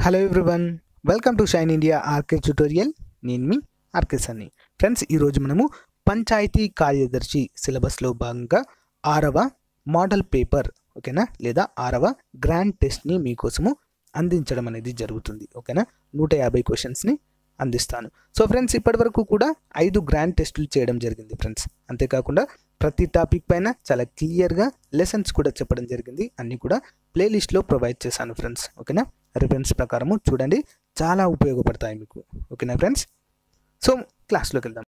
hello everyone welcome to Shine India R K tutorial నేను మీ RK సన్ని friends ఈరోజు మనము పంచాయతీ కార్యదర్శి సిలబస్లో భాగంగా ఆరవ మోడల్ పేపర్ ఓకేనా లేదా ఆరవ గ్రాండ్ టెస్ట్ని మీకోసము అందించడం అనేది జరుగుతుంది ఓకేనా నూట యాభై క్వశ్చన్స్ని అందిస్తాను సో ఫ్రెండ్స్ ఇప్పటివరకు కూడా ఐదు గ్రాండ్ టెస్టులు చేయడం జరిగింది ఫ్రెండ్స్ అంతేకాకుండా ప్రతి టాపిక్ పైన చాలా క్లియర్గా లెసన్స్ కూడా చెప్పడం జరిగింది అన్నీ కూడా ప్లేలిస్ట్లో ప్రొవైడ్ చేశాను ఫ్రెండ్స్ ఓకేనా రిఫరెన్స్ ప్రకారము చూడండి చాలా ఉపయోగపడతాయి మీకు ఓకేనా ఫ్రెండ్స్ సో క్లాస్లోకి వెళ్దాం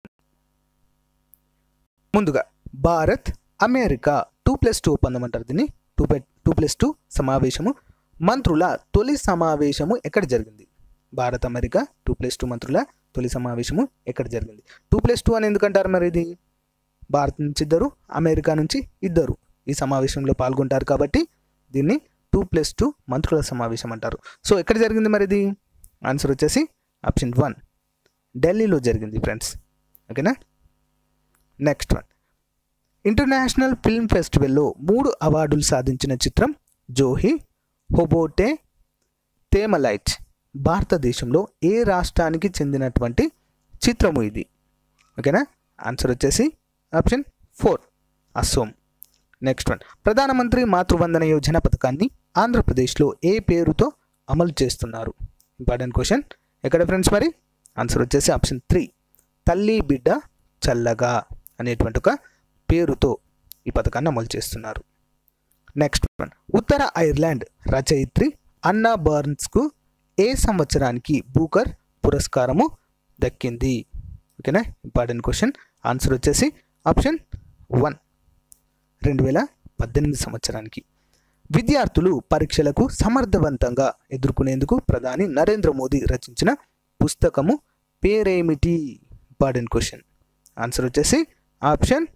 ముందుగా Bharat America two plus two ఒప్పందం అంటారు దీన్ని two plus two plus two సమావేశము మంత్రుల తొలి సమావేశము ఎక్కడ జరిగింది Bharat America two plus two మంత్రుల తొలి సమావేశము ఎక్కడ జరిగింది టూ ప్లస్ టూ అని ఎందుకంటారు మరి ఇది భారత్ నుంచి ఇద్దరు అమెరికా నుంచి ఇద్దరు ఈ సమావేశంలో పాల్గొంటారు కాబట్టి దీన్ని టూ ప్లస్ టూ మంత్రుల సమావేశం అంటారు సో ఎక్కడ జరిగింది మరి ఇది ఆన్సర్ వచ్చేసి ఆప్షన్ వన్ ఢిల్లీలో జరిగింది ఫ్రెండ్స్ ఓకేనా నెక్స్ట్ వన్ ఇంటర్నేషనల్ ఫిల్మ్ ఫెస్టివల్లో మూడు అవార్డులు సాధించిన చిత్రం జోహి హోబోటే తేమలైట్ భారతదేశంలో ఏ రాష్ట్రానికి చెందినటువంటి చిత్రము ఇది ఓకేనా ఆన్సర్ వచ్చేసి option four Assam next one Pradhan Mantri Matru Vandana Yojana పథకాన్ని ఆంధ్రప్రదేశ్లో ఏ పేరుతో అమలు చేస్తున్నారు ఇంపార్టెంట్ క్వశ్చన్ ఎక్కడ ఫ్రెండ్స్ మరి ఆన్సర్ వచ్చేసి ఆప్షన్ త్రీ తల్లి బిడ్డ చల్లగా అనేటువంటి ఒక పేరుతో ఈ పథకాన్ని అమలు చేస్తున్నారు నెక్స్ట్ వన్ ఉత్తర ఐర్లాండ్ రచయిత్రి అన్నా బర్న్స్కు ఏ సంవత్సరానికి బూకర్ పురస్కారము దక్కింది ఓకేనా ఇంపార్టెంట్ క్వశ్చన్ ఆన్సర్ వచ్చేసి ఆప్షన్ వన్ రెండు వేల పద్దెనిమిది సంవత్సరానికి విద్యార్థులు పరీక్షలకు సమర్థవంతంగా ఎదుర్కొనేందుకు ప్రధాని నరేంద్ర మోదీ రచించిన పుస్తకము పేరేమిటి ఇంపార్టెంట్ క్వశ్చన్ ఆన్సర్ వచ్చేసి option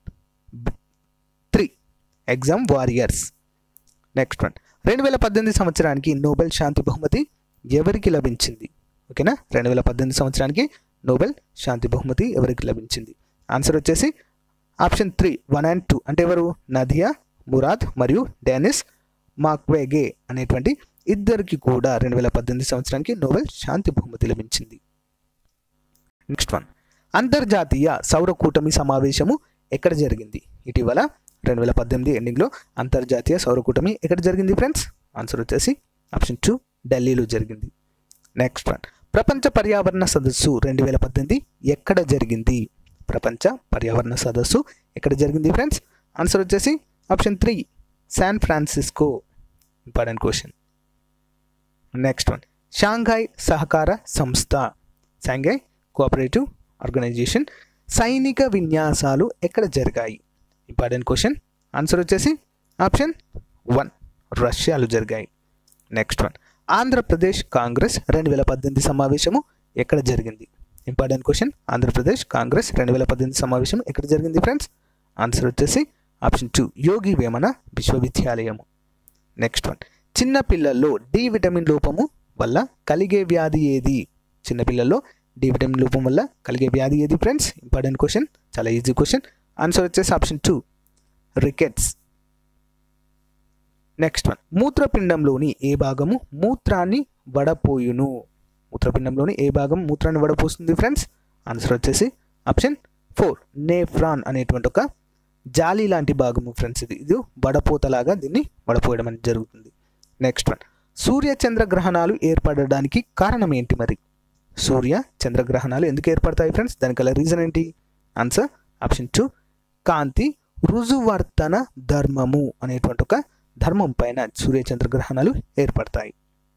three Exam Warriors next one రెండు వేల పద్దెనిమిది సంవత్సరానికి నోబెల్ శాంతి బహుమతి ఎవరికి లభించింది ఓకేనా రెండు వేల పద్దెనిమిది సంవత్సరానికి నోబెల్ శాంతి బహుమతి ఎవరికి లభించింది ఆన్సర్ వచ్చేసి option three one and two అంటే ఎవరు నదియా మురాద్ మరియు డెనిస్ మాక్వేగే అనేటువంటి ఇద్దరికి కూడా రెండు వేల పద్దెనిమిది సంవత్సరానికి నోబెల్ శాంతి బహుమతి లభించింది నెక్స్ట్ వన్ అంతర్జాతీయ సౌర కూటమి సమావేశము ఎక్కడ జరిగింది ఇటీవల రెండు వేల పద్దెనిమిది ఎండింగ్లో అంతర్జాతీయ సౌర కూటమి ఎక్కడ జరిగింది ఫ్రెండ్స్ ఆన్సర్ వచ్చేసి ఆప్షన్ టూ ఢిల్లీలో జరిగింది నెక్స్ట్ వన్ ప్రపంచ పర్యావరణ సదస్సు రెండు వేల పద్దెనిమిది ఎక్కడ జరిగింది ప్రపంచ పర్యావరణ సదస్సు ఎక్కడ జరిగింది ఫ్రెండ్స్ ఆన్సర్ వచ్చేసి option three San Francisco important question next one Shanghai సహకార సంస్థ షాంఘాయ్ కోఆపరేటివ్ ఆర్గనైజేషన్ సైనిక విన్యాసాలు ఎక్కడ జరిగాయి ఇంపార్టెంట్ క్వశ్చన్ ఆన్సర్ వచ్చేసి ఆప్షన్ వన్ రష్యాలో జరిగాయి నెక్స్ట్ వన్ ఆంధ్రప్రదేశ్ కాంగ్రెస్ రెండు వేల పద్దెనిమిది సమావేశము ఎక్కడ జరిగింది ఇంపార్టెంట్ క్వశ్చన్ ఆంధ్రప్రదేశ్ కాంగ్రెస్ రెండు వేల పద్దెనిమిది సమావేశం ఎక్కడ జరిగింది ఫ్రెండ్స్ ఆన్సర్ వచ్చేసి ఆప్షన్ టూ యోగి వేమన విశ్వవిద్యాలయము నెక్స్ట్ వన్ చిన్న పిల్లల్లో డి విటమిన్ లోపము వల్ల కలిగే వ్యాధి ఏది చిన్నపిల్లల్లో డి విటమిన్ లోపం వల్ల కలిగే వ్యాధి ఏది ఫ్రెండ్స్ ఇంపార్టెంట్ క్వశ్చన్ చాలా ఈజీ క్వశ్చన్ ఆన్సర్ వచ్చేసి option two rickets next one మూత్రపిండంలోని ఏ భాగము మూత్రాన్ని వడపోయును మూత్రపిండంలోని ఏ భాగం మూత్రాన్ని వడపోస్తుంది ఫ్రెండ్స్ ఆన్సర్ వచ్చేసి ఆప్షన్ ఫోర్ నేఫ్రాన్ అనేటువంటి ఒక జాలి లాంటి భాగము ఫ్రెండ్స్ ఇది ఇది వడపోతలాగా దీన్ని వడపోయడం అనేది జరుగుతుంది నెక్స్ట్ వన్ సూర్య చంద్ర గ్రహణాలు ఏర్పడడానికి కారణం ఏంటి మరి సూర్య చంద్ర గ్రహణాలు ఎందుకు ఏర్పడతాయి ఫ్రెండ్స్ దానికల రీజన్ ఏంటి ఆన్సర్ ఆప్షన్ టూ కాంతి రుజువర్తన ధర్మము అనేటువంటి ఒక ధర్మం పైన సూర్య చంద్ర గ్రహణాలు ఏర్పడతాయి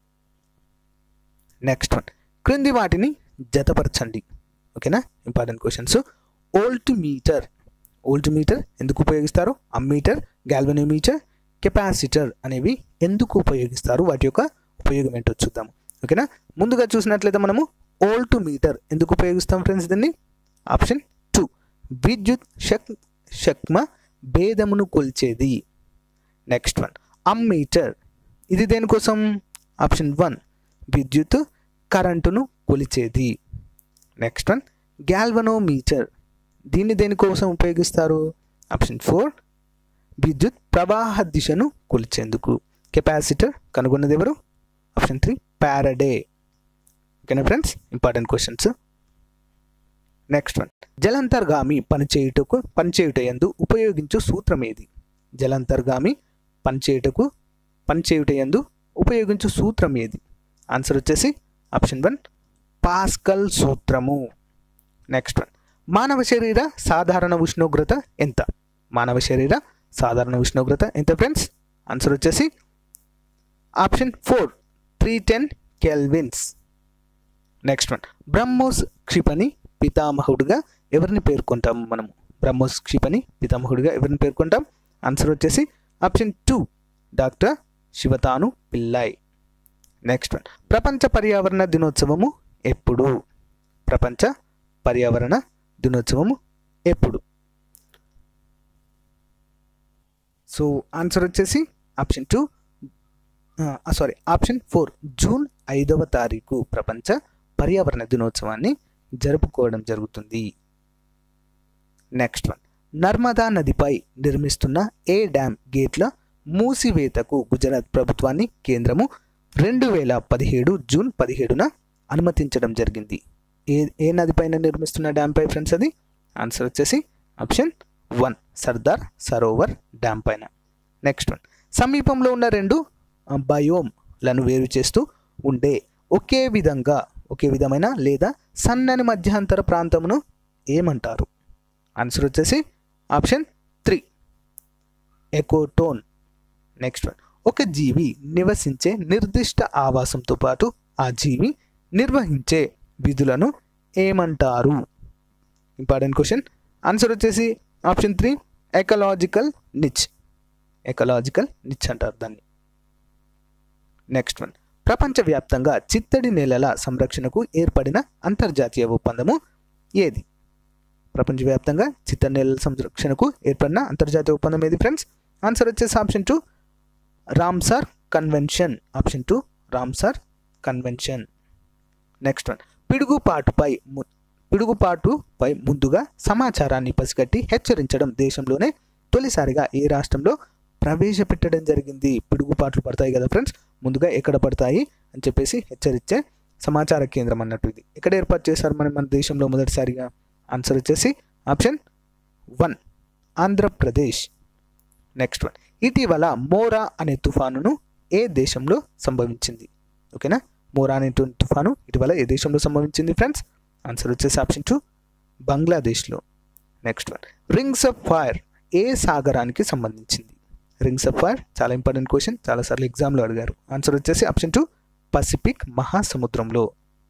నెక్స్ట్ వన్ క్రింది వాటిని జతపరచండి ఓకేనా important questions voltmeter voltmeter ఎందుకు ఉపయోగిస్తారు అమ్మీటర్ గ్యాల్వనోమీటర్ కెపాసిటర్ అనేవి ఎందుకు ఉపయోగిస్తారు వాటి యొక్క ఉపయోగం ఏంటో చూద్దాము ఓకేనా ముందుగా చూసినట్లయితే మనము ఓల్ట్ మీటర్ ఎందుకు ఉపయోగిస్తాం ఫ్రెండ్స్ దీన్ని ఆప్షన్ టూ విద్యుత్ శక్ శక్మ భేదమును కొల్చేది నెక్స్ట్ వన్ అమ్మీటర్ ఇది దేనికోసం ఆప్షన్ వన్ విద్యుత్ కరెంటును కొలిచేది నెక్స్ట్ వన్ గ్యాల్వనోమీటర్ దీన్ని దేనికోసం ఉపయోగిస్తారు ఆప్షన్ ఫోర్ విద్యుత్ ప్రవాహ దిశను కొలిచేందుకు కెపాసిటర్ కనుగొన్నది ఎవరు ఆప్షన్ త్రీ ప్యారడే ఓకేనా friends important questions next one జలంతర్గామి పనిచేయుటకు పనిచేయుట యందు ఉపయోగించు సూత్రం ఏది జలంతర్గామి పనిచేయుటకు పనిచేయుట యందు ఉపయోగించు సూత్రం ఏది ఆన్సర్ వచ్చేసి ఆప్షన్ వన్ పాస్కల్ సూత్రము నెక్స్ట్ వన్ మానవ శరీర సాధారణ ఉష్ణోగ్రత ఎంత మానవ శరీర సాధారణ ఉష్ణోగ్రత ఎంత ఫ్రెండ్స్ ఆన్సర్ వచ్చేసి option four three ten kelvins next one BrahMos క్షిపణి పితామహుడిగా ఎవరిని పేర్కొంటాం మనము బ్రహ్మోస్ క్షిపణి పితామహుడిగా ఎవరిని పేర్కొంటాం ఆన్సర్ వచ్చేసి option two doctor Sivathanu Pillai next one ప్రపంచ పర్యావరణ దినోత్సవము ఎప్పుడు ప్రపంచ పర్యావరణ దినోత్సవము ఎప్పుడు సో ఆన్సర్ వచ్చేసి option two sorry option four June ఐదవ తారీఖు ప్రపంచ పర్యావరణ దినోత్సవాన్ని జరుపుకోవడం జరుగుతుంది నెక్స్ట్ వన్ నర్మదా నదిపై నిర్మిస్తున్న ఏ డ్యామ్ గేట్ల మూసివేతకు గుజరాత్ ప్రభుత్వాన్ని కేంద్రము రెండు వేల పదిహేడు జూన్ పదిహేడున అనుమతించడం జరిగింది ఏ ఏ నదిపైన నిర్మిస్తున్న డ్యామ్ పై ఫ్రెండ్స్ అది ఆన్సర్ వచ్చేసి option one Sardar Sarovar dam పైన నెక్స్ట్ వన్ సమీపంలో ఉన్న రెండు ఆ, బయోమ్లను వేరు చేస్తూ ఉండే ఒకే విధంగా ఒకే విధమైన లేదా సన్నని మధ్యాంతర ప్రాంతమును ఏమంటారు ఆన్సర్ వచ్చేసి option three ecotone next one ఒక జీవి నివసించే నిర్దిష్ట ఆవాసంతో పాటు ఆ జీవి నిర్వహించే విధులను ఏమంటారు ఇంపార్టెంట్ క్వశ్చన్ ఆన్సర్ వచ్చేసి option three ecological niche ecological niche అంటారు దాన్ని నెక్స్ట్ వన్ ప్రపంచవ్యాప్తంగా చిత్తడి నేలల సంరక్షణకు ఏర్పడిన అంతర్జాతీయ ఒప్పందము ఏది ప్రపంచవ్యాప్తంగా చిత్తడి నేలల సంరక్షణకు ఏర్పడిన అంతర్జాతీయ ఒప్పందం ఏది ఫ్రెండ్స్ ఆన్సర్ వచ్చేసి option two Ramsar convention option two Ramsar convention next one పిడుగుపాటుపై ము- పిడుగుపాటుపై ముందుగా సమాచారాన్ని పసిగట్టి హెచ్చరించడం దేశంలోనే తొలిసారిగా ఏ రాష్ట్రంలో ప్రవేశపెట్టడం జరిగింది పిడుగుపాట్లు పడతాయి కదా ఫ్రెండ్స్ ముందుగా ఎక్కడ పడతాయి అని చెప్పేసి హెచ్చరించే సమాచార కేంద్రం అన్నట్టు ఇది ఎక్కడ ఏర్పాటు చేశారు మన మన దేశంలో మొదటిసారిగా ఆన్సర్ వచ్చేసి option one Andhra Pradesh next one ఇటీవల మోరా అనే తుఫానును ఏ దేశంలో సంభవించింది ఓకేనా మోరా అనేటువంటి తుఫాను ఇటీవల ఏ దేశంలో సంభవించింది ఫ్రెండ్స్ ఆన్సర్ వచ్చేసి ఆప్షన్ టూ బంగ్లాదేశ్లో next one rings of fire ఏ సాగరానికి సంబంధించింది రింగ్స్ ఆఫ్ ఫైర్ చాలా ఇంపార్టెంట్ క్వశ్చన్ చాలాసార్లు ఎగ్జామ్లో అడిగారు ఆన్సర్ వచ్చేసి ఆప్షన్ టూ పసిఫిక్ మహాసముద్రంలో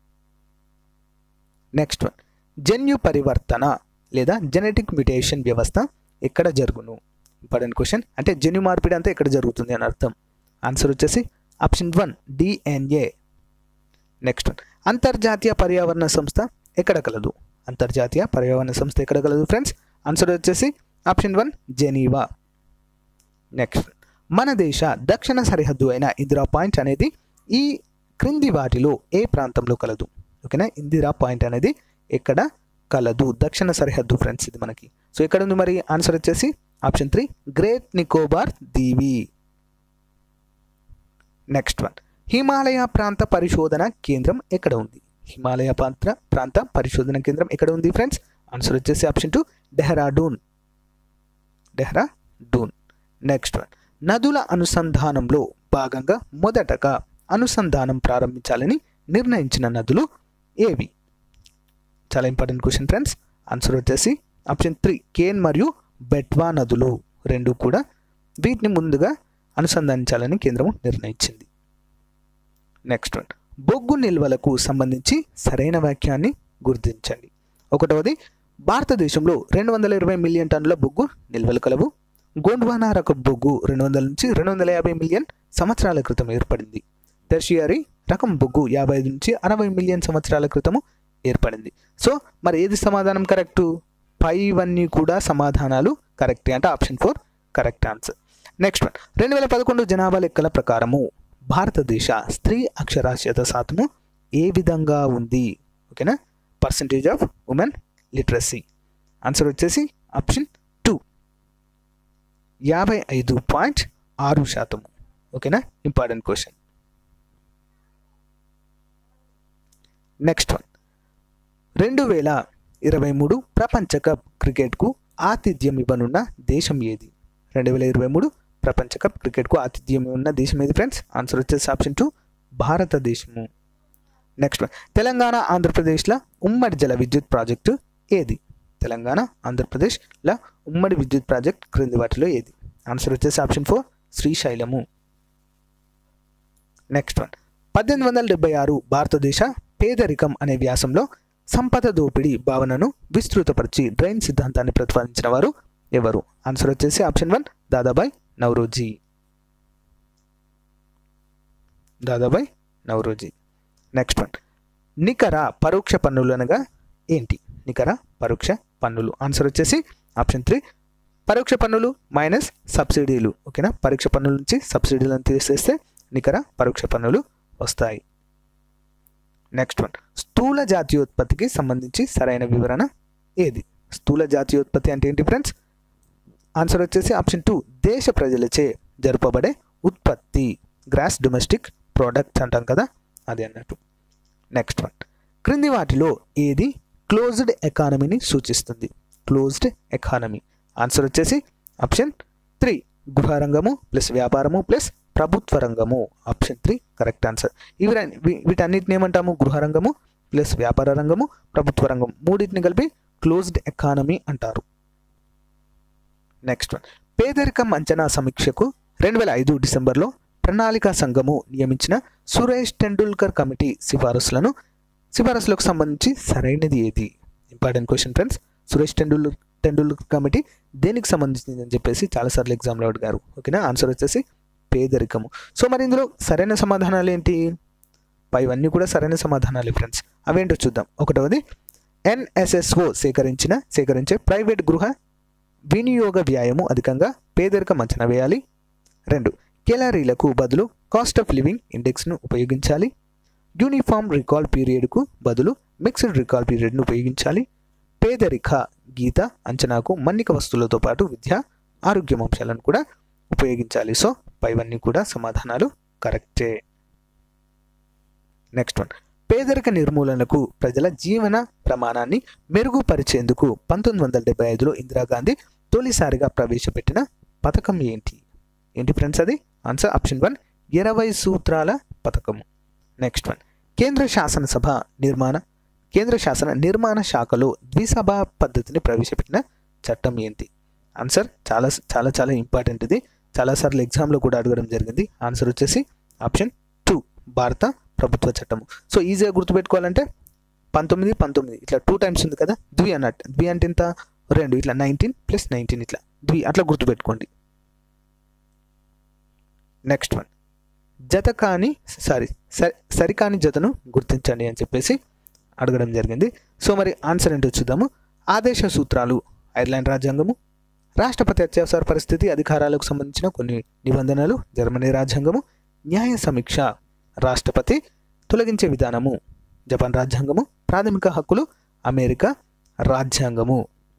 నెక్స్ట్ వన్ జన్యు పరివర్తన లేదా జెనెటిక్ మ్యుటేషన్ వ్యవస్థ ఎక్కడ జరుగును ఇంపార్టెంట్ క్వశ్చన్ అంటే జన్యు మార్పిడి అంతా ఎక్కడ జరుగుతుంది అని అర్థం ఆన్సర్ వచ్చేసి option one DNA next one అంతర్జాతీయ పర్యావరణ సంస్థ ఎక్కడ కలదు అంతర్జాతీయ పర్యావరణ సంస్థ ఎక్కడ కలదు ఫ్రెండ్స్ ఆన్సర్ వచ్చేసి ఆప్షన్ వన్ జెనీవా నెక్స్ట్ మన దేశ దక్షిణ సరిహద్దు అయిన ఇందిరా పాయింట్ అనేది ఈ క్రింది వాటిలో ఏ ప్రాంతంలో కలదు ఓకేనా ఇందిరా పాయింట్ అనేది ఎక్కడ కలదు దక్షిణ సరిహద్దు ఫ్రెండ్స్ ఇది మనకి సో ఎక్కడ ఉంది మరి ఆన్సర్ వచ్చేసి ఆప్షన్ త్రీ గ్రేట్ నికోబార్ దీవి నెక్స్ట్ వన్ హిమాలయ ప్రాంత పరిశోధన కేంద్రం ఎక్కడ ఉంది హిమాలయ ప్రాంత ప్రాంత పరిశోధన కేంద్రం ఎక్కడ ఉంది ఫ్రెండ్స్ ఆన్సర్ వచ్చేసి option two Dehradun Dehradun next one నదుల అనుసంధానంలో భాగంగా మొదటగా అనుసంధానం ప్రారంభించాలని నిర్ణయించిన నదులు ఏవి చాలా ఇంపార్టెంట్ క్వశ్చన్ ఫ్రెండ్స్ ఆన్సర్ వచ్చేసి ఆప్షన్ త్రీ కేన్ మరియు బెట్వా నదులు రెండు కూడా వీటిని ముందుగా అనుసంధానించాలని కేంద్రం నిర్ణయించింది నెక్స్ట్ వన్ బొగ్గు నిల్వలకు సంబంధించి సరైన వాక్యాన్ని గుర్తించండి ఒకటవది భారతదేశంలో రెండు వందల ఇరవై మిలియన్ టన్నుల బొగ్గు నిల్వలు కలవు గోండ్వానా రకం బొగ్గు రెండు వందల నుంచి రెండు వందల యాభై మిలియన్ సంవత్సరాల క్రితం ఏర్పడింది టెర్షియరీ రకం బొగ్గు యాభై ఐదు నుంచి అరవై మిలియన్ సంవత్సరాల క్రితము ఏర్పడింది సో మరి ఏది సమాధానం కరెక్టు పైవన్నీ కూడా సమాధానాలు కరెక్ట్ అంటే option four correct answer next one రెండు వేల పదకొండు జనాభా లెక్కల ప్రకారము భారతదేశ స్త్రీ అక్షరాస్యత శాతము ఏ విధంగా ఉంది ఓకేనా percentage of women literacy answer వచ్చేసి ఆప్షన్ టూ యాభై ఐదు పాయింట్ ఆరు శాతము ఓకేనా ఇంపార్టెంట్ క్వశ్చన్ నెక్స్ట్ వన్ రెండు వేల ఇరవై మూడు ప్రపంచ కప్ క్రికెట్కు ఆతిథ్యం ఇవ్వనున్న దేశం ఏది రెండు వేల ఇరవై మూడు ప్రపంచ కప్ క్రికెట్కు ఆతిథ్యం ఉన్న దేశం ఏది ఫ్రెండ్స్ ఆన్సర్ వచ్చేసి ఆప్షన్ టూ భారతదేశము నెక్స్ట్ వన్ తెలంగాణ ఆంధ్రప్రదేశ్ల ఉమ్మడి జల విద్యుత్ ప్రాజెక్టు ఏది తెలంగాణ ఆంధ్రప్రదేశ్ల ఉమ్మడి విద్యుత్ ప్రాజెక్ట్ క్రింది వాటిలో ఏది ఆన్సర్ వచ్చేసి option four Srisailam next one పద్దెనిమిది వందల డెబ్బై ఆరు భారతదేశ పేదరికం అనే వ్యాసంలో సంపద దోపిడీ భావనను విస్తృతపరిచి డ్రైన్ సిద్ధాంతాన్ని ప్రతిపాదించిన వారు ఎవరు ఆన్సర్ వచ్చేసి option one Dadabhai Naoroji Dadabhai Naoroji next one నికర పరోక్ష పన్నులు అనగా ఏంటి నికర పరోక్ష పన్నులు ఆన్సర్ వచ్చేసి ఆప్షన్ త్రీ పరోక్ష పన్నులు మైనస్ సబ్సిడీలు ఓకేనా పరోక్ష పన్నుల నుంచి సబ్సిడీలను తీసేస్తే నికర పరోక్ష పన్నులు వస్తాయి నెక్స్ట్ వన్ స్థూల జాతీయోత్పత్తికి సంబంధించి సరైన వివరణ ఏది స్థూల జాతీయోత్పత్తి అంటే ఏంటి ఫ్రెండ్స్ ఆన్సర్ వచ్చేసి ఆప్షన్ టూ దేశ ప్రజలచే జరపబడే ఉత్పత్తి గ్రాస్ డొమెస్టిక్ ప్రోడక్ట్స్ అంటాం కదా అది అన్నట్టు నెక్స్ట్ వన్ క్రింది వాటిలో ఏది క్లోజ్డ్ ఎకానమీని సూచిస్తుంది క్లోజ్డ్ ఎకానమీ ఆన్సర్ వచ్చేసి ఆప్షన్ త్రీ గృహ రంగము ప్లస్ వ్యాపారము ప్లస్ ప్రభుత్వ రంగము ఆప్షన్ త్రీ కరెక్ట్ ఆన్సర్ ఇవి రం- వీ- వీటన్నిటిని ఏమంటాము గృహ రంగము ప్లస్ వ్యాపార రంగము ప్రభుత్వ రంగం మూడింటిని కలిపి క్లోజ్డ్ ఎకానమీ అంటారు నెక్స్ట్ వన్ పేదరికం అంచనా సమీక్షకు రెండు వేల ఐదు డిసెంబర్లో ప్రణాళికా సంఘము నియమించిన సురేష్ టెండూల్కర్ కమిటీ సిఫారసులను సిఫారసులకు సంబంధించి సరైనది ఏది ఇంపార్టెంట్ క్వశ్చన్ ఫ్రెండ్స్ సురేష్ టెండూల్ టెండూల్కర్ కమిటీ దేనికి సంబంధించింది అని చెప్పేసి చాలాసార్లు ఎగ్జామ్లో అడిగారు ఓకేనా ఆన్సర్ వచ్చేసి పేదరికము సో మరి ఇందులో సరైన సమాధానాలు ఏంటి పైవన్నీ కూడా సరైన సమాధానాలు ఫ్రెండ్స్ అవేంటో చూద్దాం ఒకటవది ఎన్ఎస్ఎస్ఓ సేకరించిన సేకరించే ప్రైవేట్ గృహ వినియోగ వ్యాయము అధికంగా పేదరికం అంచనా వేయాలి రెండు కెలరీలకు బదులు కాస్ట్ ఆఫ్ లివింగ్ ఇండెక్స్ను ఉపయోగించాలి యూనిఫామ్ రికాల్ పీరియడ్కు బదులు మిక్స్డ్ రికాల్ పీరియడ్ను ఉపయోగించాలి పేదరిక గీత అంచనాకు మన్నిక వస్తువులతో పాటు విద్య ఆరోగ్యం అంశాలను కూడా ఉపయోగించాలి సో పైవన్నీ కూడా సమాధానాలు కరెక్టే నెక్స్ట్ వన్ పేదరిక నిర్మూలనకు ప్రజల జీవన ప్రమాణాన్ని మెరుగుపరిచేందుకు పంతొమ్మిది వందల డెబ్బై ఐదులో ఇందిరాగాంధీ తొలిసారిగా ప్రవేశపెట్టిన పథకం ఏంటి ఏంటి ఫ్రెండ్స్ అది ఆన్సర్ ఆప్షన్ వన్ ఇరవై సూత్రాల పథకము నెక్స్ట్ వన్ కేంద్ర శాసనసభ నిర్మాణ కేంద్ర శాసన నిర్మాణ శాఖలో ద్విసభ పద్ధతిని ప్రవేశపెట్టిన చట్టం ఏంటి ఆన్సర్ చాలా చాలా చాలా ఇంపార్టెంట్ ఇది చాలాసార్లు ఎగ్జామ్లో కూడా అడగడం జరిగింది ఆన్సర్ వచ్చేసి ఆప్షన్ టూ భారత ప్రభుత్వ చట్టము సో ఈజీగా గుర్తుపెట్టుకోవాలంటే పంతొమ్మిది పంతొమ్మిది ఇట్లా టూ టైమ్స్ ఉంది కదా ద్వి అన్నట్టు ద్వి అంటే ఇంత రెండు ఇట్లా నైన్టీన్ ప్లస్ నైన్టీన్ ఇట్లా ద్వి అట్లా గుర్తుపెట్టుకోండి నెక్స్ట్ వన్ జత కాని సారీ సరి సరికాని జతను గుర్తించండి అని చెప్పేసి అడగడం జరిగింది సో మరి ఆన్సర్ ఏంటో చూద్దాము ఆదేశ సూత్రాలు ఐర్లాండ్ రాజ్యాంగము రాష్ట్రపతి అత్యవసర పరిస్థితి అధికారాలకు సంబంధించిన కొన్ని నిబంధనలు జర్మనీ రాజ్యాంగము న్యాయ సమీక్ష రాష్ట్రపతి తొలగించే విధానము జపాన్ రాజ్యాంగము ప్రాథమిక హక్కులు అమెరికా రాజ్యాంగము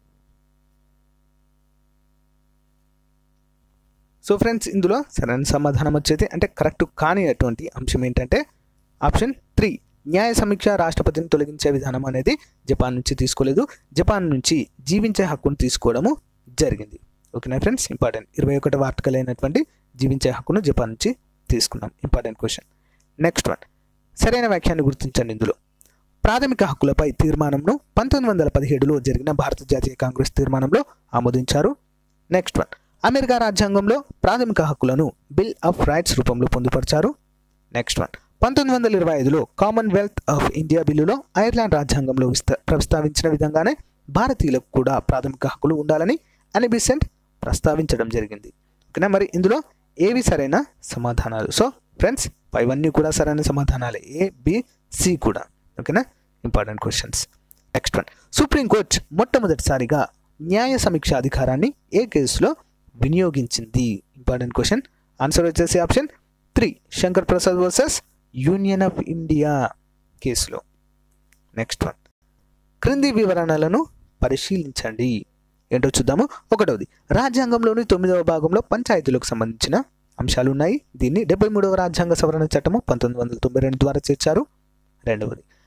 సో ఫ్రెండ్స్ ఇందులో సరైన సమాధానం వచ్చేది అంటే కరెక్ట్ కాని అటువంటి అంశం ఏంటంటే ఆప్షన్ త్రీ న్యాయ సమీక్ష రాష్ట్రపతిని తొలగించే విధానం అనేది జపాన్ నుంచి తీసుకోలేదు జపాన్ నుంచి జీవించే హక్కును తీసుకోవడము జరిగింది ఓకేనా ఫ్రెండ్స్ ఇంపార్టెంట్ ఇరవై ఒకటవ ఆర్టికల్ అయినటువంటి జీవించే హక్కును జపాన్ నుంచి తీసుకున్నాం ఇంపార్టెంట్ క్వశ్చన్ నెక్స్ట్ వన్ సరైన వ్యాఖ్యాన్ని గుర్తించండి ఇందులో ప్రాథమిక హక్కులపై తీర్మానంను పంతొమ్మిది వందల పదిహేడులో జరిగిన భారత జాతీయ కాంగ్రెస్ తీర్మానంలో ఆమోదించారు నెక్స్ట్ వన్ అమెరికా రాజ్యాంగంలో ప్రాథమిక హక్కులను బిల్ ఆఫ్ రైట్స్ రూపంలో పొందుపరిచారు నెక్స్ట్ వన్ పంతొమ్మిది వందల ఇరవై ఐదులో కామన్వెల్త్ ఆఫ్ ఇండియా బిల్లులో ఐర్లాండ్ రాజ్యాంగంలో విస్త ప్రస్తావించిన విధంగానే భారతీయులకు కూడా ప్రాథమిక హక్కులు ఉండాలని అనిబిసెంట్ ప్రస్తావించడం జరిగింది ఓకేనా మరి ఇందులో ఏవి సరైన సమాధానాలు సో ఫ్రెండ్స్ పైవన్నీ కూడా సరైన సమాధానాలే ఏ బి సి కూడా ఓకేనా important questions next one supreme court మొట్టమొదటిసారిగా న్యాయ సమీక్ష అధికారాన్ని ఏ కేసులో వినియోగించింది ఇంపార్టెంట్ క్వశ్చన్ ఆన్సర్ వచ్చేసి option three Shankar Prasad versus union of India కేసులో నెక్స్ట్ వన్ క్రింది వివరణలను పరిశీలించండి ఏంటో చూద్దాము ఒకటవది రాజ్యాంగంలోని తొమ్మిదవ భాగంలో పంచాయతీలకు సంబంధించిన అంశాలు ఉన్నాయి దీన్ని డెబ్బై మూడవ రాజ్యాంగ సవరణ చట్టము పంతొమ్మిది వందల తొంభై రెండు ద్వారా చేర్చారు రెండవది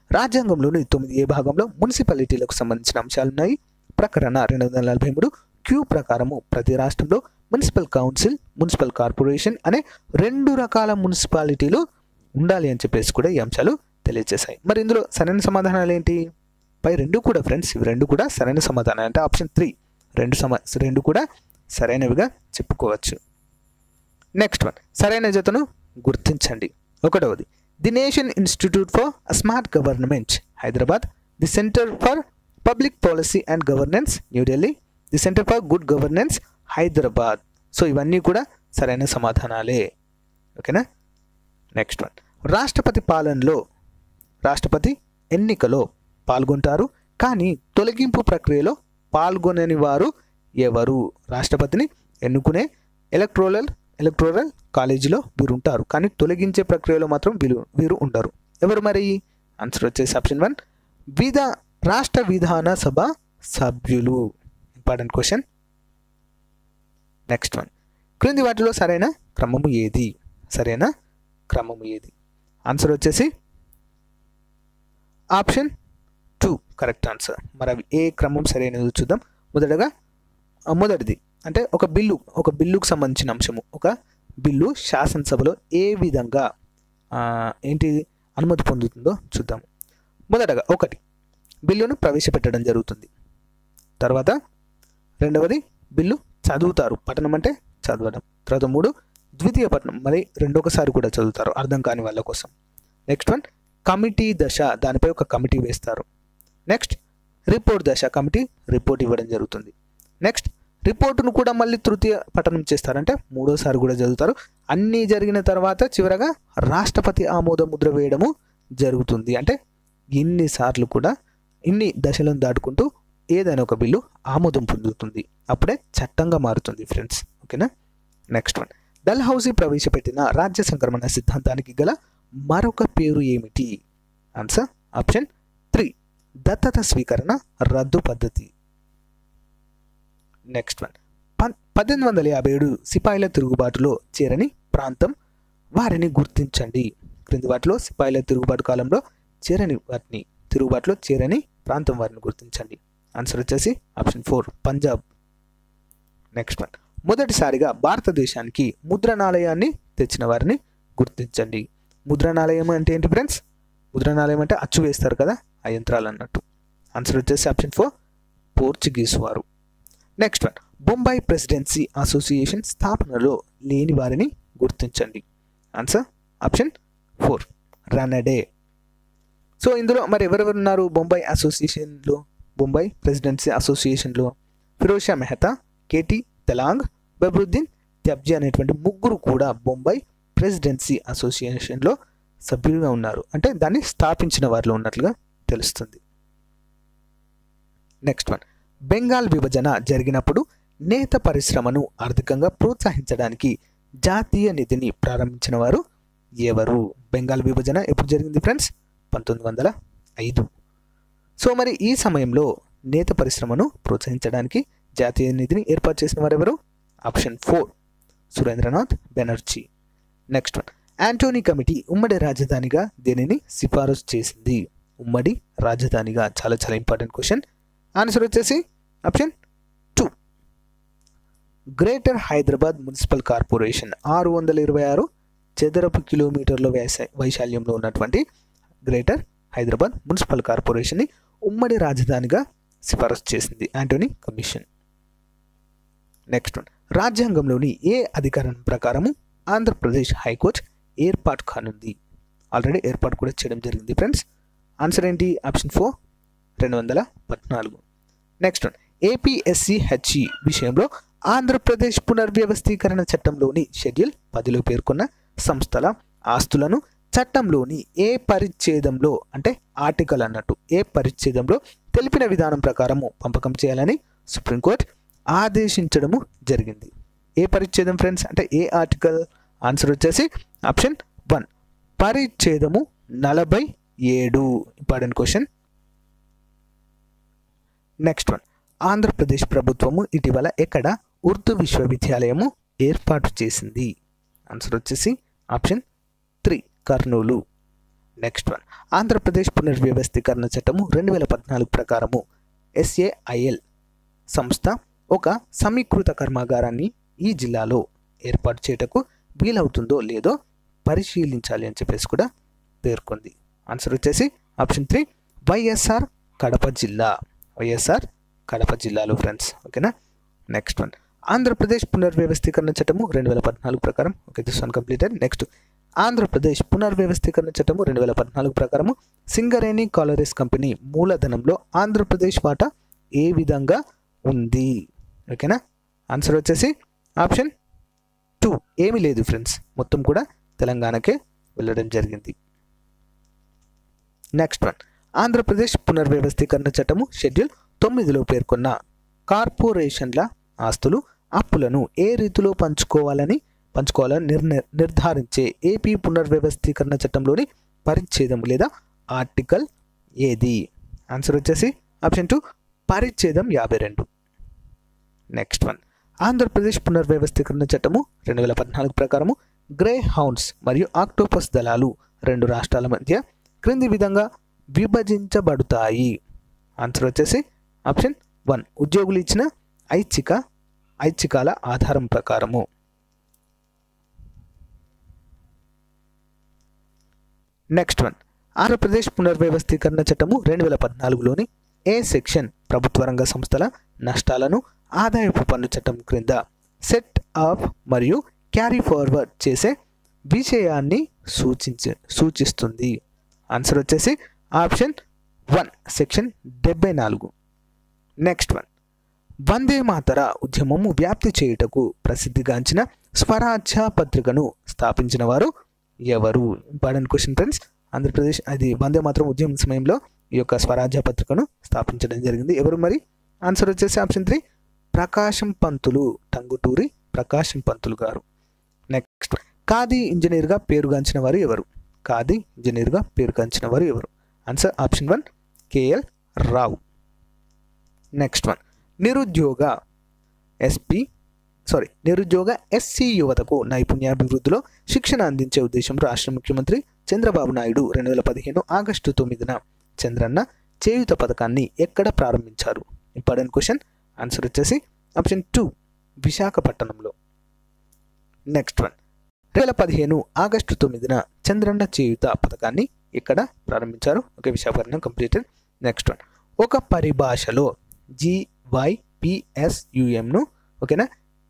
రాజ్యాంగంలోని తొమ్మిది ఏ భాగంలో మున్సిపాలిటీలకు సంబంధించిన అంశాలు ఉన్నాయి ప్రకరణ రెండు వందల నలభై మూడు క్యూ ప్రకారము ప్రతి రాష్ట్రంలో మున్సిపల్ కౌన్సిల్ మున్సిపల్ కార్పొరేషన్ అనే రెండు రకాల మున్సిపాలిటీలు ఉండాలి అని చెప్పేసి కూడా ఈ అంశాలు తెలియజేశాయి మరి ఇందులో సరైన సమాధానాలు ఏంటి పై రెండు కూడా ఫ్రెండ్స్ ఇవి రెండు కూడా సరైన సమాధానం అంటే ఆప్షన్ త్రీ రెండు సమా రెండు కూడా సరైనవిగా చెప్పుకోవచ్చు నెక్స్ట్ వన్ సరైన జతను గుర్తించండి ఒకటవది the nation institute for smart government Hyderabad the centre for public policy and governance New Delhi the centre for good governance Hyderabad so ఇవన్నీ కూడా సరైన సమాధానాలే ఓకేనా నెక్స్ట్ వన్ రాష్ట్రపతి పాలనలో రాష్ట్రపతి ఎన్నికలో పాల్గొంటారు కానీ తొలగింపు ప్రక్రియలో పాల్గొనని వారు ఎవరు రాష్ట్రపతిని ఎన్నుకునే ఎలక్ట్రోలల్ ఎలక్ట్రోరల్ కాలేజీలో వీరు ఉంటారు కానీ తొలగించే ప్రక్రియలో మాత్రం వీరు వీరు ఉండరు ఎవరు మరి ఆన్సర్ వచ్చేసి ఆప్షన్ వన్ విధా రాష్ట్ర విధాన సభ సభ్యులు ఇంపార్టెంట్ క్వశ్చన్ నెక్స్ట్ వన్ క్రింది వాటిలో సరైన క్రమము ఏది సరైన క్రమము ఏది ఆన్సర్ వచ్చేసి ఆప్షన్ టూ కరెక్ట్ ఆన్సర్ మరి అవి ఏ క్రమం సరైనది చూద్దాం మొదటగా ఆ, మొదటిది అంటే ఒక బిల్లు ఒక బిల్లుకు సంబంధించిన అంశము ఒక బిల్లు శాసనసభలో ఏ విధంగా ఆ, ఏంటి అనుమతి పొందుతుందో చూద్దాం మొదటగా ఒకటి బిల్లును ప్రవేశపెట్టడం జరుగుతుంది తర్వాత రెండవది బిల్లు చదువుతారు పఠనం అంటే చదవడం తర్వాత మూడు ద్వితీయ పఠనం మరి రెండొకసారి కూడా చదువుతారు అర్థం కాని వాళ్ళ కోసం నెక్స్ట్ వన్ కమిటీ దశ దానిపై ఒక కమిటీ వేస్తారు నెక్స్ట్ రిపోర్ట్ దశ కమిటీ రిపోర్ట్ ఇవ్వడం జరుగుతుంది నెక్స్ట్ రిపోర్టును కూడా మళ్ళీ తృతీయ పఠనం చేస్తారంటే మూడోసారి కూడా చదువుతారు అన్నీ జరిగిన తర్వాత చివరగా రాష్ట్రపతి ఆమోద ముద్ర వేయడము జరుగుతుంది అంటే ఇన్నిసార్లు కూడా ఇన్ని దశలను దాటుకుంటూ ఏదైనా ఒక బిల్లు ఆమోదం పొందుతుంది అప్పుడే చట్టంగా మారుతుంది ఫ్రెండ్స్ ఓకేనా నెక్స్ట్ వన్ డల్హౌసీ ప్రవేశపెట్టిన రాజ్య సంక్రమణ సిద్ధాంతానికి గల మరొక పేరు ఏమిటి ఆన్సర్ ఆప్షన్ త్రీ దత్తత స్వీకరణ రద్దు పద్ధతి నెక్స్ట్ వన్ పన్ పద్దెనిమిది వందల యాభై ఏడు సిపాయిల తిరుగుబాటులో చేరని ప్రాంతం వారిని గుర్తించండి క్రింది వాటిలో సిపాయిల తిరుగుబాటు కాలంలో చేరని వారిని తిరుగుబాటులో చేరని ప్రాంతం వారిని గుర్తించండి ఆన్సర్ వచ్చేసి option four Punjab next one మొదటిసారిగా భారతదేశానికి ముద్రణాలయాన్ని తెచ్చిన వారిని గుర్తించండి ముద్రణాలయం అంటే ఏంటి ఫ్రెండ్స్ ముద్రణాలయం అంటే అచ్చు వేస్తారు కదా ఆ యంత్రాలు అన్నట్టు ఆన్సర్ వచ్చేసి ఆప్షన్ ఫోర్ పోర్చుగీస్ వారు next one Bombay presidency association స్థాపనలో లేని వారిని గుర్తించండి answer option four Ranade so ఇందులో మరి ఎవరెవరు ఉన్నారు బొంబాయి అసోసియేషన్లో బొంబాయి ప్రెసిడెన్సీ అసోసియేషన్లో ఫిరోజ్ షా మెహతా కేటీ తెలాంగ్ బబ్రుద్దీన్ త్యబ్జీ అనేటువంటి ముగ్గురు కూడా బొంబాయి ప్రెసిడెన్సీ అసోసియేషన్లో సభ్యులుగా ఉన్నారు అంటే దాన్ని స్థాపించిన వారిలో ఉన్నట్లుగా తెలుస్తుంది నెక్స్ట్ వన్ బెంగాల్ విభజన జరిగినప్పుడు నేత పరిశ్రమను ఆర్థికంగా ప్రోత్సహించడానికి జాతీయ నిధిని ప్రారంభించిన వారు ఎవరు బెంగాల్ విభజన ఎప్పుడు జరిగింది ఫ్రెండ్స్ పంతొమ్మిది వందల ఐదు సో మరి ఈ సమయంలో నేత పరిశ్రమను ప్రోత్సహించడానికి జాతీయ నిధిని ఏర్పాటు చేసిన వారు ఎవరు option four Surendranath Banerjee next one Antony committee ఉమ్మడి రాజధానిగా దేనిని సిఫారసు చేసింది ఉమ్మడి రాజధానిగా చాలా చాలా ఇంపార్టెంట్ క్వశ్చన్ ఆన్సర్ వచ్చేసి option two greater Hyderabad municipal corporation ఆరు వందల ఇరవై ఆరు చదరపు కిలోమీటర్ల వైశా వైశాల్యంలో ఉన్నటువంటి గ్రేటర్ హైదరాబాద్ మున్సిపల్ కార్పొరేషన్ని ఉమ్మడి రాజధానిగా సిఫారసు చేసింది యాంటోనీ కమిషన్ నెక్స్ట్ వన్ రాజ్యాంగంలోని ఏ అధికారం ప్రకారము ఆంధ్రప్రదేశ్ హైకోర్టు ఏర్పాటు కానుంది ఆల్రెడీ ఏర్పాటు కూడా చేయడం జరిగింది ఫ్రెండ్స్ ఆన్సర్ ఏంటి ఆప్షన్ ఫోర్ రెండు వందల పద్నాలుగు నెక్స్ట్ వన్ ఏపీఎస్సిహెచ్ఈ విషయంలో ఆంధ్రప్రదేశ్ పునర్వ్యవస్థీకరణ చట్టంలోని షెడ్యూల్ పదిలో పేర్కొన్న సంస్థల ఆస్తులను చట్టంలోని ఏ పరిచ్ఛేదంలో అంటే ఆర్టికల్ అన్నట్టు ఏ పరిచ్ఛేదంలో తెలిపిన విధానం ప్రకారము పంపకం చేయాలని సుప్రీంకోర్టు ఆదేశించడము జరిగింది ఏ పరిచ్ఛేదం ఫ్రెండ్స్ అంటే ఏ ఆర్టికల్ ఆన్సర్ వచ్చేసి ఆప్షన్ వన్ పరిచ్ఛేదము నలభై ఏడు important question next one Andhra Pradesh ప్రభుత్వము ఇటీవల ఎక్కడ ఉర్దూ విశ్వవిద్యాలయము ఏర్పాటు చేసింది ఆన్సర్ వచ్చేసి option three Kurnool next one Andhra Pradesh పునర్వ్యవస్థీకరణ చట్టము రెండు వేల పద్నాలుగు ప్రకారము ఎస్ఏఐఎల్ సంస్థ ఒక సమీకృత కర్మాగారాన్ని ఈ జిల్లాలో ఏర్పాటు చేయటకు వీలవుతుందో లేదో పరిశీలించాలి అని చెప్పేసి కూడా పేర్కొంది ఆన్సర్ వచ్చేసి ఆప్షన్ త్రీ వైఎస్ఆర్ కడప జిల్లా వైఎస్ఆర్ కడప జిల్లాలో ఫ్రెండ్స్ ఓకేనా నెక్స్ట్ వన్ ఆంధ్రప్రదేశ్ పునర్వ్యవస్థీకరణ చట్టము రెండు వేల పద్నాలుగు ప్రకారం okay this one completed next Andhra Pradesh పునర్వ్యవస్థీకరణ చట్టము రెండు వేల పద్నాలుగు ప్రకారము సింగరేణి కాలరీస్ కంపెనీ మూలధనంలో ఆంధ్రప్రదేశ్ వాటా ఏ విధంగా ఉంది ఓకేనా ఆన్సర్ వచ్చేసి ఆప్షన్ టూ ఏమీ లేదు ఫ్రెండ్స్ మొత్తం కూడా తెలంగాణకే వెళ్ళడం జరిగింది నెక్స్ట్ వన్ ఆంధ్రప్రదేశ్ పునర్వ్యవస్థీకరణ చట్టము షెడ్యూల్ తొమ్మిదిలో పేర్కొన్న కార్పొరేషన్ల ఆస్తులు అప్పులను ఏ రీతిలో పంచుకోవాలని పంచుకోవాలని నిర్ణ నిర్ధారించే ఏపీ పునర్వ్యవస్థీకరణ చట్టంలోని పరిచ్ఛేదం లేదా ఆర్టికల్ ఏది ఆన్సర్ వచ్చేసి ఆప్షన్ టూ పరిచ్ఛేదం యాభై రెండు నెక్స్ట్ వన్ ఆంధ్రప్రదేశ్ పునర్వ్యవస్థీకరణ చట్టము రెండు వేల పద్నాలుగు ప్రకారము గ్రే హౌండ్స్ మరియు ఆక్టోపస్ దళాలు రెండు రాష్ట్రాల మధ్య క్రింది విధంగా విభజించబడతాయి ఆన్సర్ వచ్చేసి ఆప్షన్ వన్ ఉద్యోగులు ఇచ్చిన ఐచ్ఛిక ఐచ్ఛికాల ఆధారం ప్రకారము నెక్స్ట్ వన్ ఆంధ్రప్రదేశ్ పునర్వ్యవస్థీకరణ చట్టము రెండు వేల పద్నాలుగులోని ఏ సెక్షన్ ప్రభుత్వ రంగ సంస్థల నష్టాలను ఆదాయపు పన్ను చట్టం క్రింద సెట్ ఆఫ్ మరియు క్యారీ ఫార్వర్డ్ చేసే విషయాన్ని సూచించే సూచిస్తుంది ఆన్సర్ వచ్చేసి ఆప్షన్ వన్ సెక్షన్ డెబ్బై నాలుగు నెక్స్ట్ వన్ వందే మాతర ఉద్యమము వ్యాప్తి చేయుటకు ప్రసిద్ధిగాంచిన స్వరాజ్య పత్రికను స్థాపించిన వారు ఎవరు ఇంపార్టెంట్ క్వశ్చన్ ఫ్రెండ్స్ ఆంధ్రప్రదేశ్ అది వందే మాతరం ఉద్యమం సమయంలో ఈ యొక్క స్వరాజ్య పత్రికను స్థాపించడం జరిగింది ఎవరు మరి ఆన్సర్ వచ్చేసి option three Prakasam Pantulu Tanguturi Prakasam Pantulu garu next khadi ఇంజనీర్గా పేరుగాంచిన వారు ఎవరు ఖాదీ ఇంజనీర్గా పేరుగాంచిన వారు ఎవరు answer option one KL Rao next one నిరుద్యోగ ఎస్పీ సారీ నిరుద్యోగ ఎస్సీ యువతకు నైపుణ్యాభివృద్ధిలో శిక్షణ అందించే ఉద్దేశం రాష్ట్ర ముఖ్యమంత్రి చంద్రబాబు నాయుడు రెండు వేల పదిహేను ఆగస్టు తొమ్మిదిన చంద్రన్న చేయుత పథకాన్ని ఎక్కడ ప్రారంభించారు ఇంపార్టెంట్ క్వశ్చన్ ఆన్సర్ వచ్చేసి ఆప్షన్ టూ విశాఖపట్నంలో నెక్స్ట్ వన్ రెండు వేల పదిహేను ఆగస్టు తొమ్మిదిన చంద్రన్న చేయుత పథకాన్ని ఇక్కడ ప్రారంభించారు okay Visakhapatnam completed next one ఒక పరిభాషలో జివైపిఎస్యుఎంను ఓకేనా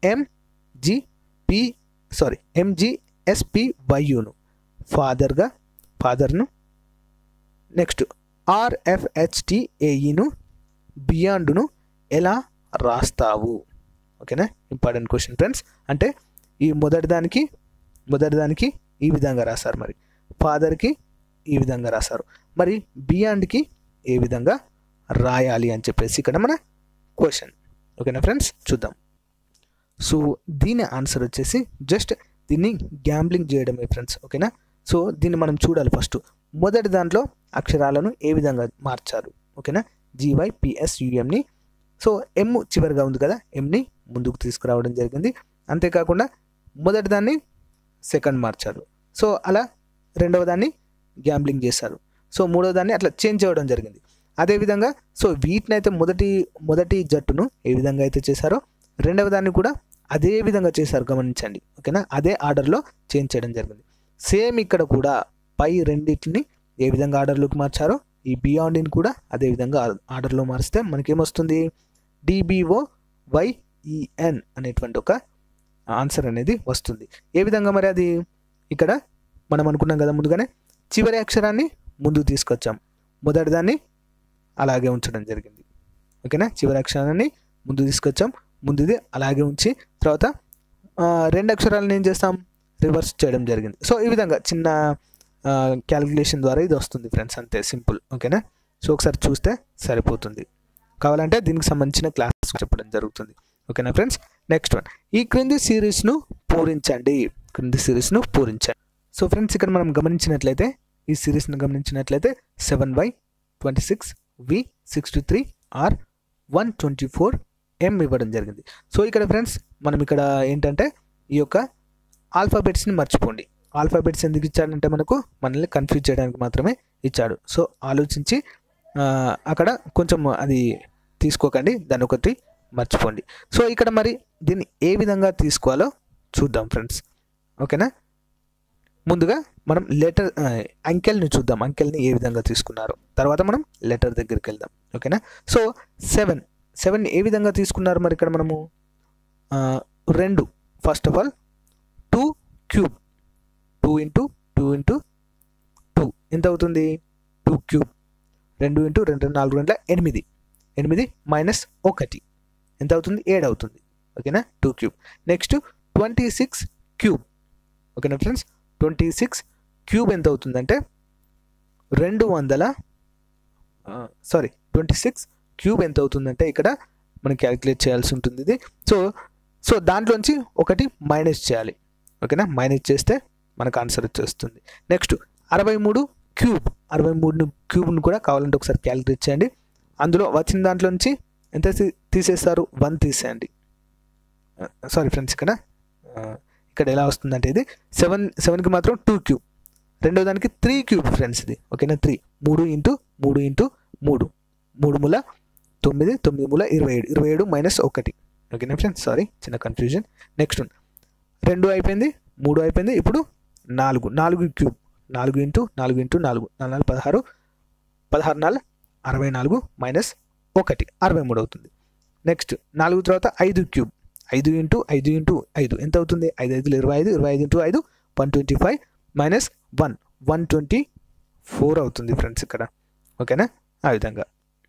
ఎంజిపి సారీ ఎంజిఎస్పివైయును ఫాదర్గా ఫాదర్ను నెక్స్ట్ ఆర్ఎఫ్హెచ్టిఏఈను బియాండ్ను ఎలా రాస్తావు ఓకేనా ఇంపార్టెంట్ క్వశ్చన్ ఫ్రెండ్స్ అంటే ఈ మొదటి దానికి మొదటి దానికి ఈ విధంగా రాశారు మరి ఫాదర్కి ఈ విధంగా రాశారు మరి బియాండ్కి ఏ విధంగా రాయాలి అని చెప్పేసి ఇక్కడ మన క్వశ్చన్ ఓకేనా ఫ్రెండ్స్ చూద్దాం సో దీని ఆన్సర్ వచ్చేసి జస్ట్ దీన్ని గ్యాంబ్లింగ్ చేయడమే ఫ్రెండ్స్ ఓకేనా సో దీన్ని మనం చూడాలి ఫస్ట్ మొదటి దాంట్లో అక్షరాలను ఏ విధంగా మార్చారు ఓకేనా జీవై పిఎస్యుఎంని సో ఎమ్ చివరిగా ఉంది కదా ఎమ్ని ముందుకు తీసుకురావడం జరిగింది అంతేకాకుండా మొదటి దాన్ని సెకండ్ మార్చారు సో అలా రెండవ దాన్ని గ్యాంబ్లింగ్ చేశారు సో మూడవ దాన్ని అట్లా చేంజ్ అవ్వడం జరిగింది అదేవిధంగా సో వీటిని అయితే మొదటి మొదటి జట్టును ఏ విధంగా అయితే చేశారో రెండవ దాన్ని కూడా అదే విధంగా చేశారు గమనించండి ఓకేనా అదే ఆర్డర్లో చేంజ్ చేయడం జరిగింది సేమ్ ఇక్కడ కూడా పై రెండింటిని ఏ విధంగా ఆర్డర్లోకి మార్చారో ఈ బియాండ్ని కూడా అదే విధంగా ఆర్డర్లో మారిస్తే మనకేమొస్తుంది డిబిఓ వైఈఎన్ అనేటువంటి ఒక ఆన్సర్ అనేది వస్తుంది ఏ విధంగా మరి అది ఇక్కడ మనం అనుకున్నాం కదా ముందుగానే చివరి అక్షరాన్ని ముందుకు తీసుకొచ్చాం మొదటి దాన్ని అలాగే ఉంచడం జరిగింది ఓకేనా చివరి అక్షరాన్ని ముందు తీసుకొచ్చాం ముందుది అలాగే ఉంచి తర్వాత ఆ, రెండు అక్షరాలను ఏం చేస్తాం రివర్స్ చేయడం జరిగింది సో ఈ విధంగా చిన్న క్యాలిక్యులేషన్ ద్వారా ఇది వస్తుంది ఫ్రెండ్స్ అంతే సింపుల్ ఓకేనా సో ఒకసారి చూస్తే సరిపోతుంది కావాలంటే దీనికి సంబంధించిన క్లాస్ చెప్పడం జరుగుతుంది ఓకేనా ఫ్రెండ్స్ నెక్స్ట్ వన్ ఈ క్రింది సిరీస్ను పూరించండి క్రింది సిరీస్ను పూరించండి సో ఫ్రెండ్స్ ఇక్కడ మనం గమనించినట్లయితే ఈ సిరీస్ను గమనించినట్లయితే seven Y twenty six V sixty three R one twenty four M ఇవ్వడం జరిగింది సో ఇక్కడ ఫ్రెండ్స్ మనం ఇక్కడ ఏంటంటే ఈ యొక్క ఆల్ఫాబెట్స్ని మర్చిపోండి ఆల్ఫాబెట్స్ ఎందుకు ఇచ్చాడంటే మనకు మనల్ని కన్ఫ్యూజ్ చేయడానికి మాత్రమే ఇచ్చాడు సో ఆలోచించి ఆ, అక్కడ కొంచెం అది తీసుకోకండి దాన్ని ఒకటి మర్చిపోండి సో ఇక్కడ మరి దీన్ని ఏ విధంగా తీసుకోవాలో చూద్దాం ఫ్రెండ్స్ ఓకేనా ముందుగా మనం లెటర్ అంకెల్ని చూద్దాం అంకెల్ని ఏ విధంగా తీసుకున్నారు తర్వాత మనం లెటర్ దగ్గరికి వెళ్దాం ఓకేనా సో సెవెన్ సెవెన్ ఏ విధంగా తీసుకున్నారు మరి ఇక్కడ మనము ఆ, రెండు first of all two cube two into two into two ఎంత అవుతుంది టూ క్యూబ్ రెండు ఇంటూ రెండు రెండు నాలుగు గంటల ఎనిమిది ఎనిమిది మైనస్ ఒకటి ఎంత అవుతుంది ఏడు అవుతుంది ఓకేనా two cube next twenty six cube ఓకేనా ఫ్రెండ్స్ ట్వంటీ సిక్స్ క్యూబ్ ఎంత అవుతుందంటే రెండు వందల సారీ ట్వంటీ సిక్స్ క్యూబ్ ఎంత అవుతుందంటే ఇక్కడ మనం క్యాలిక్యులేట్ చేయాల్సి ఉంటుంది ఇది సో సో దాంట్లోంచి ఒకటి మైనస్ చేయాలి ఓకేనా మైనస్ చేస్తే మనకు ఆన్సర్ వచ్చేస్తుంది నెక్స్ట్ అరవై మూడు క్యూబ్ అరవై మూడు క్యూబ్ను కూడా కావాలంటే ఒకసారి క్యాలిక్యులేట్ చేయండి అందులో వచ్చిన దాంట్లో నుంచి ఎంత తీ- తీసేస్తారు వన్ తీసేయండి సారీ ఫ్రెండ్స్ ఇక్కడ ఆ, ఇక్కడ ఎలా వస్తుందంటే ఇది సెవెన్ సెవెన్కి మాత్రం టూ క్యూబ్ రెండో దానికి త్రీ క్యూబ్ ఫ్రెండ్స్ ఇది ఓకేనా త్రీ మూడు ఇంటూ మూడు ఇంటూ మూడు మూడు ముల తొమ్మిది తొమ్మిది ముల ఇరవై ఏడు ఇరవై ఏడు మైనస్ ఒకటి ఓకేనా ఫ్రెండ్స్ సారీ చిన్న కన్ఫ్యూజన్ నెక్స్ట్ రెండు అయిపోయింది మూడు అయిపోయింది ఇప్పుడు నాలుగు నాలుగు క్యూబ్ నాలుగు ఇంటూ నాలుగు ఇంటూ నాలుగు నాలుగు నాలుగు పదహారు పదహారు నాలుగు అరవై నాలుగు మైనస్ ఒకటి అరవై మూడు అవుతుంది నెక్స్ట్ నాలుగు తర్వాత ఐదు క్యూబ్ ఐదు ఇంటూ ఐదు ఇంటూ ఐదు ఎంత అవుతుంది ఐదు ఐదులు ఇరవై ఐదు ఇరవై ఐదు ఇంటూ ఐదు one twenty five minus one one twenty four అవుతుంది ఫ్రెండ్స్ ఇక్కడ ఓకేనా ఆ విధంగా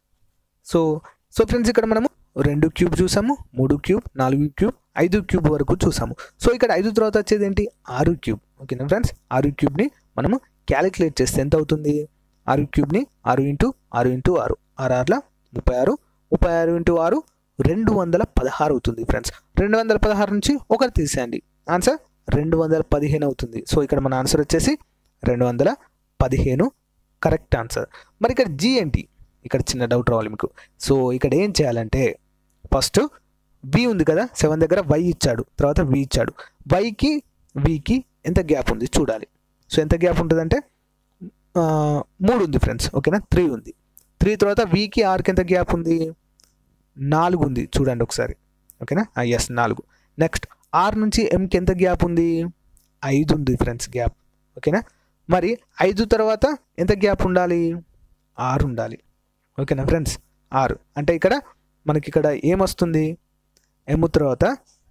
సో సో ఫ్రెండ్స్ ఇక్కడ మనము రెండు క్యూబ్ చూసాము మూడు క్యూబ్ నాలుగు క్యూబ్ ఐదు క్యూబ్ వరకు చూసాము సో ఇక్కడ ఐదు తర్వాత వచ్చేది ఏంటి ఆరు క్యూబ్ ఓకేనా ఫ్రెండ్స్ ఆరు క్యూబ్ని మనము క్యాలిక్యులేట్ చేస్తే ఎంత అవుతుంది ఆరు క్యూబ్ని ఆరు ఇంటూ ఆరు ఇంటూ ఆరు ఆరు ఆరుల ముప్పై ఆరు ముప్పై ఆరు ఇంటూ ఆరు రెండు వందల పదహారు అవుతుంది ఫ్రెండ్స్ రెండు వందల పదహారు నుంచి ఒకటి తీసేయండి ఆన్సర్ రెండు వందల పదిహేను అవుతుంది సో ఇక్కడ మన ఆన్సర్ వచ్చేసి రెండు వందల పదిహేను కరెక్ట్ ఆన్సర్ మరి ఇక్కడ జీ ఏంటి ఇక్కడ చిన్న డౌట్ రావాలి మీకు సో ఇక్కడ ఏం చేయాలంటే ఫస్ట్ వి ఉంది కదా సెవెన్ దగ్గర వై ఇచ్చాడు తర్వాత వి ఇచ్చాడు వైకి వికి ఎంత గ్యాప్ ఉంది చూడాలి సో ఎంత గ్యాప్ ఉంటుందంటే ఆ, మూడు ఉంది ఫ్రెండ్స్ ఓకేనా త్రీ ఉంది త్రీ తర్వాత వికి ఆర్కి ఎంత గ్యాప్ ఉంది నాలుగు ఉంది చూడండి ఒకసారి ఓకేనా ఎస్ నాలుగు నెక్స్ట్ ఆర్ నుంచి ఎంకి ఎంత గ్యాప్ ఉంది ఐదు ఉంది ఫ్రెండ్స్ గ్యాప్ ఓకేనా మరి ఐదు తర్వాత ఎంత గ్యాప్ ఉండాలి ఆరు ఉండాలి ఓకేనా ఫ్రెండ్స్ ఆరు అంటే ఇక్కడ మనకి ఇక్కడ ఏమొస్తుంది ఎమ్ తర్వాత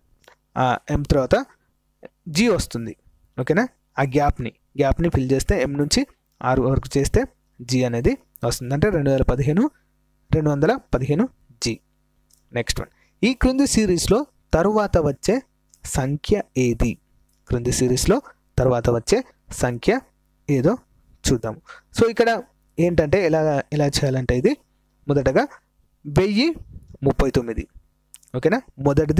ఎం తర్వాత జీ వస్తుంది ఓకేనా ఆ గ్యాప్ని గ్యాప్ని ఫిల్ చేస్తే ఎం నుంచి ఆరు వరకు చేస్తే జీ అనేది వస్తుంది అంటే రెండు వేల పదిహేను రెండు వందల పదిహేను జీ నెక్స్ట్ వన్ ఈ క్రింది సిరీస్లో తరువాత వచ్చే సంఖ్య ఏది క్రింది సిరీస్లో తర్వాత వచ్చే సంఖ్య ఏదో చూద్దాము సో ఇక్కడ ఏంటంటే ఎలా ఎలా చేయాలంటే ఇది మొదటగా వెయ్యి ముప్పై తొమ్మిది ఓకేనా మొదటిది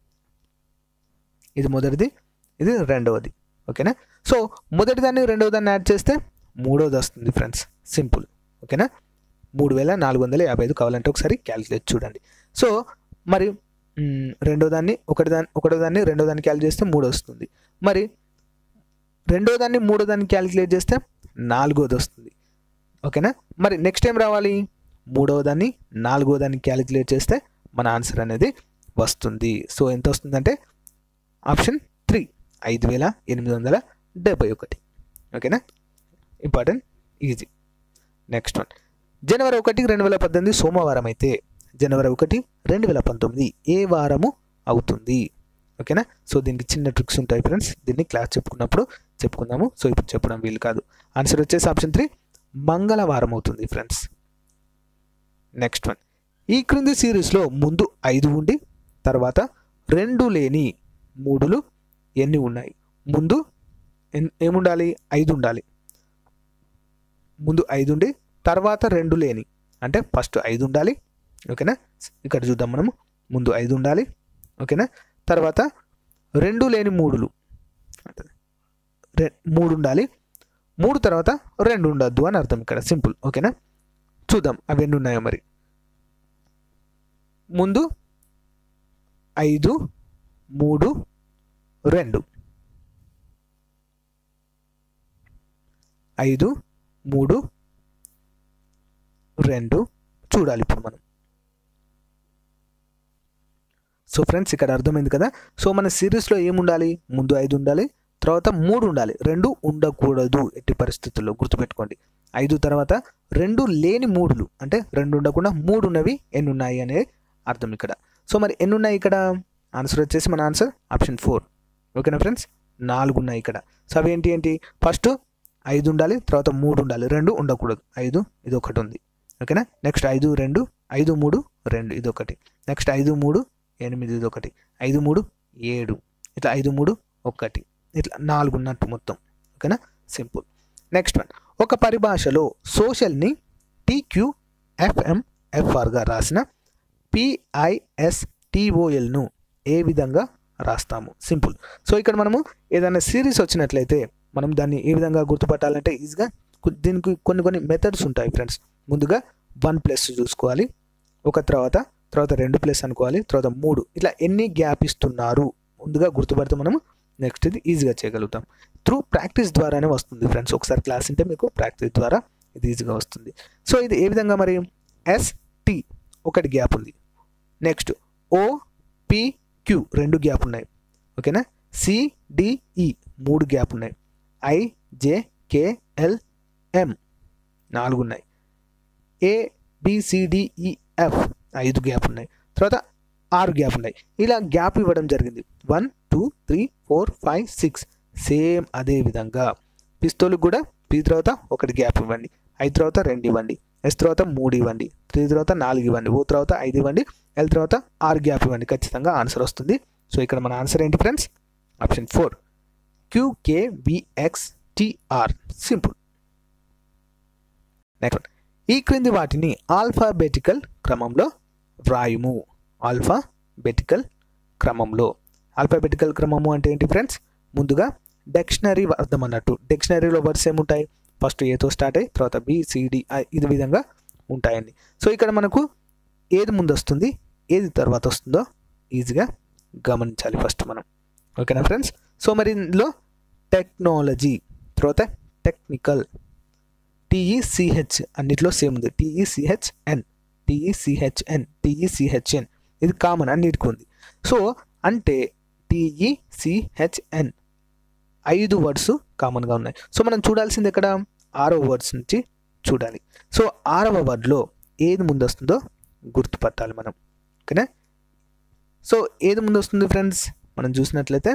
ఇది మొదటిది ఇది రెండవది ఓకేనా సో మొదటి దాన్ని రెండవ దాన్ని యాడ్ చేస్తే మూడవది వస్తుంది ఫ్రెండ్స్ సింపుల్ ఓకేనా మూడు వేల నాలుగు వందల యాభై ఐదు కావాలంటే ఒకసారి క్యాలిక్యులేట్ చూడండి సో మరి మ్, రెండో దాన్ని ఒకటి దాన్ని ఒకటో దాన్ని రెండో దాన్ని క్యాలిక్యులేట్ చేస్తే మూడు వస్తుంది మరి రెండో దాన్ని మూడో దాన్ని క్యాలిక్యులేట్ చేస్తే నాలుగోది వస్తుంది ఓకేనా మరి నెక్స్ట్ ఏం రావాలి మూడవ దాన్ని నాలుగో దాన్ని క్యాలిక్యులేట్ చేస్తే మన ఆన్సర్ అనేది వస్తుంది సో ఎంత వస్తుందంటే ఆప్షన్ త్రీ ఐదు వేల ఎనిమిది వందల డెబ్బై ఒకటి ఓకేనా ఇంపార్టెంట్ ఈజీ నెక్స్ట్ వన్ జనవరి ఒకటి రెండు వేల పద్దెనిమిది సోమవారం అయితే జనవరి ఒకటి రెండు వేల పంతొమ్మిది ఏ వారము అవుతుంది ఓకేనా సో దీనికి చిన్న ట్రిక్స్ ఉంటాయి ఫ్రెండ్స్ దీన్ని క్లాస్ చెప్పుకున్నప్పుడు చెప్పుకుందాము సో ఇప్పుడు చెప్పడం వీలు కాదు ఆన్సర్ వచ్చేసి ఆప్షన్ త్రీ మంగళవారం అవుతుంది ఫ్రెండ్స్ నెక్స్ట్ వన్ ఈ క్రింది సిరీస్లో ముందు ఐదు ఉండి తర్వాత రెండు లేని మూడులు ఎన్ని ఉన్నాయి ముందు ఎన్- ఏముండాలి ఐదు ఉండాలి ముందు ఐదు ఉండి తర్వాత రెండు లేని అంటే ఫస్ట్ ఐదు ఉండాలి ఓకేనా ఇక్కడ చూద్దాం మనము ముందు ఐదు ఉండాలి ఓకేనా తర్వాత రెండు లేని మూడులు రె మూడు ఉండాలి మూడు తర్వాత రెండు ఉండద్దు అని అర్థం ఇక్కడ సింపుల్ ఓకేనా చూద్దాం అవి ఎన్ని ఉన్నాయో మరి ముందు ఐదు మూడు రెండు ఐదు మూడు రెండు చూడాలి ఇప్పుడు మనం సో ఫ్రెండ్స్ ఇక్కడ అర్థమైంది కదా సో మన సిరీస్లో ఏముండాలి ముందు ఐదు ఉండాలి తర్వాత మూడు ఉండాలి రెండు ఉండకూడదు ఎట్టి పరిస్థితుల్లో గుర్తుపెట్టుకోండి ఐదు తర్వాత రెండు లేని మూడులు అంటే రెండు ఉండకుండా మూడు ఉన్నవి ఎన్ని ఉన్నాయి అనే అర్థం ఇక్కడ సో మరి ఎన్ని ఉన్నాయి ఇక్కడ ఆన్సర్ వచ్చేసి మన ఆన్సర్ ఆప్షన్ ఫోర్ ఓకేనా ఫ్రెండ్స్ నాలుగు ఉన్నాయి ఇక్కడ సో అవి ఏంటి ఏంటి ఫస్ట్ ఐదు ఉండాలి తర్వాత మూడు ఉండాలి రెండు ఉండకూడదు ఐదు ఇది ఒకటి ఉంది ఓకేనా నెక్స్ట్ ఐదు రెండు ఐదు మూడు రెండు ఇది ఒకటి నెక్స్ట్ ఐదు మూడు ఎనిమిది ఇది ఒకటి ఐదు మూడు ఏడు ఇట్లా ఐదు మూడు ఒకటి ఇట్లా నాలుగు ఉన్నట్టు మొత్తం ఓకేనా సింపుల్ నెక్స్ట్ వన్ ఒక పరిభాషలో సోషల్ని టీక్యూ ఎఫ్ఎం ఎఫ్ఆర్గా రాసిన పిఐఎస్టిఓఎల్ను ఏ విధంగా రాస్తాము సింపుల్ సో ఇక్కడ మనము ఏదైనా సిరీస్ వచ్చినట్లయితే మనం దాన్ని ఏ విధంగా గుర్తుపట్టాలంటే ఈజీగా కు- దీనికి కొన్ని కొన్ని మెథడ్స్ ఉంటాయి ఫ్రెండ్స్ ముందుగా వన్ ప్లస్ చూసుకోవాలి ఒక తర్వాత తర్వాత రెండు ప్లస్ అనుకోవాలి తర్వాత మూడు ఇట్లా ఎన్ని గ్యాప్ ఇస్తున్నారు ముందుగా గుర్తుపడితే మనము నెక్స్ట్ ఇది ఈజీగా చేయగలుగుతాం త్రూ ప్రాక్టీస్ ద్వారానే వస్తుంది ఫ్రెండ్స్ ఒకసారి క్లాస్ ఉంటే మీకు ప్రాక్టీస్ ద్వారా ఇది ఈజీగా వస్తుంది సో ఇది ఏ విధంగా మరి ఎస్ టి ఒకటి గ్యాప్ ఉంది నెక్స్ట్ ఓ పి క్యూ రెండు గ్యాప్ ఉన్నాయి ఓకేనా సిడిఈ మూడు గ్యాప్ ఉన్నాయి I J K L M నాలుగు ఉన్నాయి ఏ బిసిడిఈఎఫ్ ఐదు గ్యాప్ ఉన్నాయి తర్వాత ఆరు గ్యాప్ ఉన్నాయి ఇలా గ్యాప్ ఇవ్వడం జరిగింది one two three four five six same అదే విధంగా పిస్తోల్కి కూడా పి తర్వాత ఒకటి గ్యాప్ ఇవ్వండి ఐదు తర్వాత రెండు ఇవ్వండి ఎస్ తర్వాత మూడు ఇవ్వండి త్రీ తర్వాత నాలుగు ఇవ్వండి ఓ తర్వాత ఐదు ఇవ్వండి ఎల్ తర్వాత ఆరు గ్యాప్ ఇవ్వండి ఖచ్చితంగా ఆన్సర్ వస్తుంది సో ఇక్కడ మన ఆన్సర్ ఏంటి friends option four QKVX TR simple next ఈ క్రింది వాటిని ఆల్ఫాబెటికల్ క్రమంలో వ్రాయుము ఆల్ఫాబెటికల్ క్రమంలో ఆల్ఫాబెటికల్ క్రమము అంటే ఏంటి ఫ్రెండ్స్ ముందుగా డిక్షనరీ అర్థం అన్నట్టు డిక్షనరీలో వర్డ్స్ ఏముంటాయి ఫస్ట్ ఏతో స్టార్ట్ అయ్యి తర్వాత బి సిడి ఇది విధంగా ఉంటాయండి సో ఇక్కడ మనకు ఏది ముందు వస్తుంది ఏది తర్వాత వస్తుందో ఈజీగా గమనించాలి ఫస్ట్ మనం ఓకేనా ఫ్రెండ్స్ సో మరి ఇందులో టెక్నాలజీ తర్వాత టెక్నికల్ టిఈసిహెచ్ అన్నిట్లో సేమ్ ఉంది టిఈసిహెచ్ఎన్ టిఈసిహెచ్ఎన్ టిఈసిహెచ్ఎన్ ఇది కామన్ అన్నిటికీ ఉంది సో అంటే టిఈసిహెచ్ఎన్ ఐదు వర్డ్స్ కామన్గా ఉన్నాయి సో మనం చూడాల్సింది ఎక్కడ ఆరవ వర్డ్స్ నుంచి చూడాలి సో ఆరవ వర్డ్లో ఏది ముందు వస్తుందో గుర్తుపట్టాలి మనం ఓకేనా సో ఏది ముందు వస్తుంది ఫ్రెండ్స్ మనం చూసినట్లయితే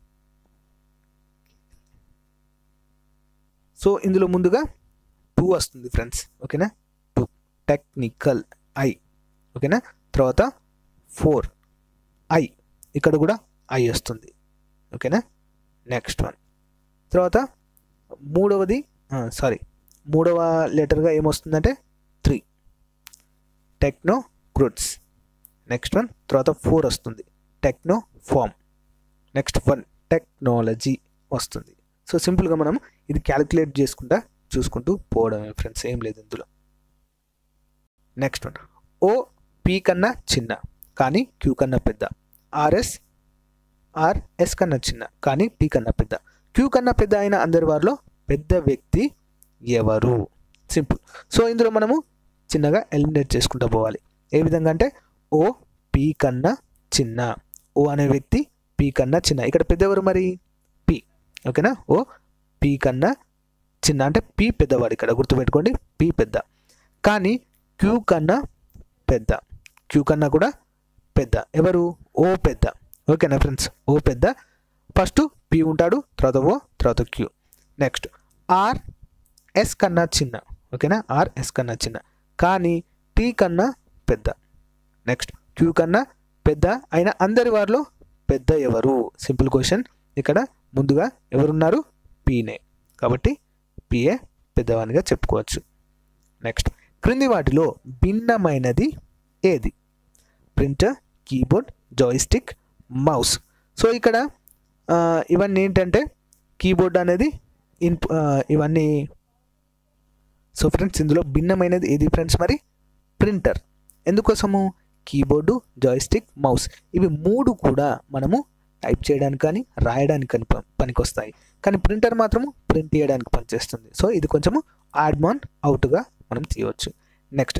సో ఇందులో ముందుగా టూ వస్తుంది ఫ్రెండ్స్ ఓకేనా టూ టెక్నికల్ ఐ ఓకేనా తర్వాత ఫోర్ ఐ ఇక్కడ కూడా ఐ వస్తుంది ఓకేనా నెక్స్ట్ వన్ తర్వాత మూడవది సారీ మూడవ లెటర్గా ఏమొస్తుందంటే త్రీ టెక్నో క్రూట్స్ నెక్స్ట్ వన్ తర్వాత ఫోర్ వస్తుంది techno form next one technology వస్తుంది సో సింపుల్గా మనం ఇది క్యాలిక్యులేట్ చేసుకుంటా చూసుకుంటూ పోవడమే ఫ్రెండ్స్ ఏం లేదు ఇందులో నెక్స్ట్ వన్ ఓ పీ కన్నా చిన్న కానీ క్యూ కన్నా పెద్ద ఆర్ఎస్ ఆర్ఎస్ కన్నా చిన్న కానీ టీ కన్నా పెద్ద క్యూ కన్నా పెద్ద అయిన అందరి వారిలో పెద్ద వ్యక్తి ఎవరు సింపుల్ సో ఇందులో మనము చిన్నగా ఎలిమినేట్ చేసుకుంటూ పోవాలి ఏ విధంగా అంటే ఓ పీ కన్నా చిన్న ఓ అనే వ్యక్తి పీ కన్నా చిన్న ఇక్కడ పెద్ద ఎవరు మరి పి ఓకేనా ఓ పీ కన్నా చిన్న అంటే పి పెద్దవాడు ఇక్కడ గుర్తుపెట్టుకోండి పి పెద్ద కానీ క్యూ కన్నా పెద్ద క్యూ కన్నా కూడా పెద్ద ఎవరు ఓ పెద్ద ఓకేనా ఫ్రెండ్స్ ఓ పెద్ద ఫస్ట్ పి ఉంటాడు తర్వాత ఓ తర్వాత క్యూ నెక్స్ట్ ఆర్ ఎస్ కన్నా చిన్న ఓకేనా ఆర్ ఎస్ కన్నా చిన్న కానీ టీ కన్నా పెద్ద నెక్స్ట్ క్యూ కన్నా పెద్ద అయిన అందరి వారిలో పెద్ద ఎవరు సింపుల్ క్వశ్చన్ ఇక్కడ ముందుగా ఎవరున్నారు పీనే కాబట్టి పిఏ పెద్దవానిగా చెప్పుకోవచ్చు నెక్స్ట్ క్రింది వాటిలో భిన్నమైనది ఏది printer keyboard joystick mouse so ఇక్కడ ఆ, ఇవన్నీ ఏంటంటే కీబోర్డ్ అనేది ఇన్ ఇవన్నీ సో ఫ్రెండ్స్ ఇందులో భిన్నమైనది ఏది ఫ్రెండ్స్ మరి ప్రింటర్ ఎందుకోసము కీబోర్డు జాయిస్టిక్ మౌస్ ఇవి మూడు కూడా మనము టైప్ చేయడానికి కానీ రాయడానికి కానీ ప- పనికొస్తాయి కానీ ప్రింటర్ మాత్రము ప్రింట్ చేయడానికి పనిచేస్తుంది సో ఇది కొంచెము యాడ్మాన్ అవుట్గా మనం తీయవచ్చు నెక్స్ట్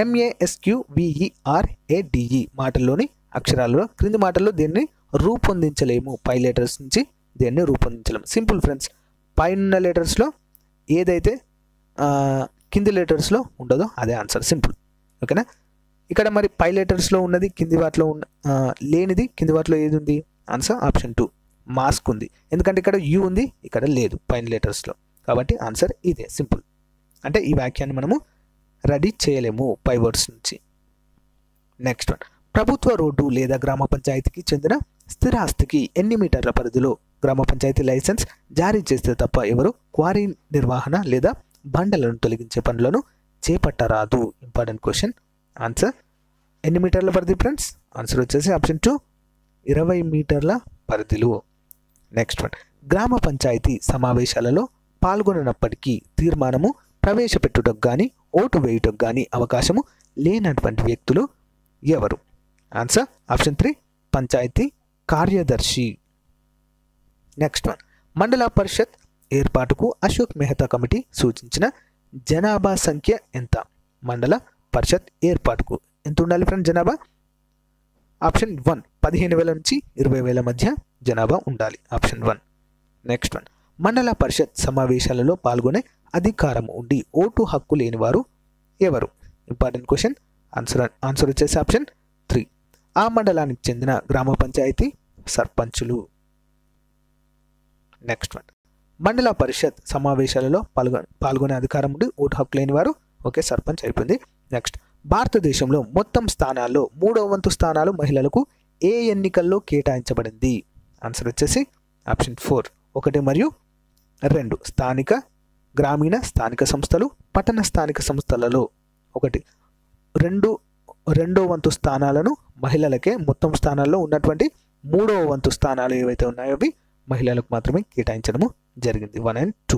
ఎంఏఎస్క్యూవిఈఆర్ఏడిఈ మాటల్లోని అక్షరాలలో క్రింది మాటల్లో దీన్ని రూపొందించలేము పై లెటర్స్ నుంచి దీన్ని రూపొందించలేము సింపుల్ ఫ్రెండ్స్ పైన లెటర్స్లో ఏదైతే ఆ, కింది లెటర్స్లో ఉండదో అదే ఆన్సర్ సింపుల్ ఓకేనా ఇక్కడ మరి పై లెటర్స్లో ఉన్నది కింది వాటిలో ఉన్న ఆ, లేనిది కింది వాటిలో ఏది ఉంది ఆన్సర్ ఆప్షన్ టూ మాస్క్ ఉంది ఎందుకంటే ఇక్కడ యూ ఉంది ఇక్కడ లేదు పైన లెటర్స్లో కాబట్టి ఆన్సర్ ఇదే సింపుల్ అంటే ఈ వాక్యాన్ని మనము రెడీ చేయలేము పై వర్డ్స్ నుంచి నెక్స్ట్ వన్ ప్రభుత్వ రోడ్డు లేదా గ్రామ పంచాయతీకి చెందిన స్థిరాస్తికి ఎన్ని మీటర్ల పరిధిలో గ్రామ పంచాయతీ లైసెన్స్ జారీ చేస్తే తప్ప ఎవరు క్వారీ నిర్వహణ లేదా బండలను తొలగించే పనులను చేపట్టరాదు ఇంపార్టెంట్ క్వశ్చన్ ఆన్సర్ ఎన్ని మీటర్ల పరిధి ఫ్రెండ్స్ ఆన్సర్ వచ్చేసి ఆప్షన్ టూ ఇరవై మీటర్ల పరిధిలో నెక్స్ట్ వన్ గ్రామ పంచాయతీ సమావేశాలలో పాల్గొననప్పటికీ తీర్మానము ప్రవేశపెట్టుటకు కానీ ఓటు వేయుటకు కానీ అవకాశము లేనటువంటి వ్యక్తులు ఎవరు ఆన్సర్ ఆప్షన్ త్రీ పంచాయతీ కార్యదర్శి నెక్స్ట్ వన్ మండల పరిషత్ ఏర్పాటుకు అశోక్ మెహతా కమిటీ సూచించిన జనాభా సంఖ్య ఎంత మండల పరిషత్ ఏర్పాటుకు ఎంత ఉండాలి ఫ్రెండ్ జనాభా ఆప్షన్ వన్ పదిహేను వేల నుంచి ఇరవై వేల మధ్య జనాభా ఉండాలి ఆప్షన్ వన్ నెక్స్ట్ వన్ మండల పరిషత్ సమావేశాలలో పాల్గొనే అధికారం ఉండి ఓటు హక్కు లేని వారు ఎవరు ఇంపార్టెంట్ క్వశ్చన్ ఆన్సర్ ఆన్సర్ వచ్చేసి ఆప్షన్ త్రీ ఆ మండలానికి చెందిన గ్రామ పంచాయతీ సర్పంచులు నెక్స్ట్ వన్ మండల పరిషత్ సమావేశాలలో పాల్గొ పాల్గొనే అధికారం ఉండి ఓటు హక్కు లేని వారు ఓకే సర్పంచ్ అయిపోయింది నెక్స్ట్ భారతదేశంలో మొత్తం స్థానాల్లో మూడవ వంతు స్థానాలు మహిళలకు ఏ ఎన్నికల్లో కేటాయించబడింది ఆన్సర్ వచ్చేసి ఆప్షన్ ఫోర్ ఒకటి మరియు రెండు స్థానిక గ్రామీణ స్థానిక సంస్థలు పట్టణ స్థానిక సంస్థలలో ఒకటి రెండు రెండో వంతు స్థానాలను మహిళలకే మొత్తం స్థానాల్లో ఉన్నటువంటి మూడవ వంతు స్థానాలు ఏవైతే ఉన్నాయో అవి మహిళలకు మాత్రమే కేటాయించడము జరిగింది one and two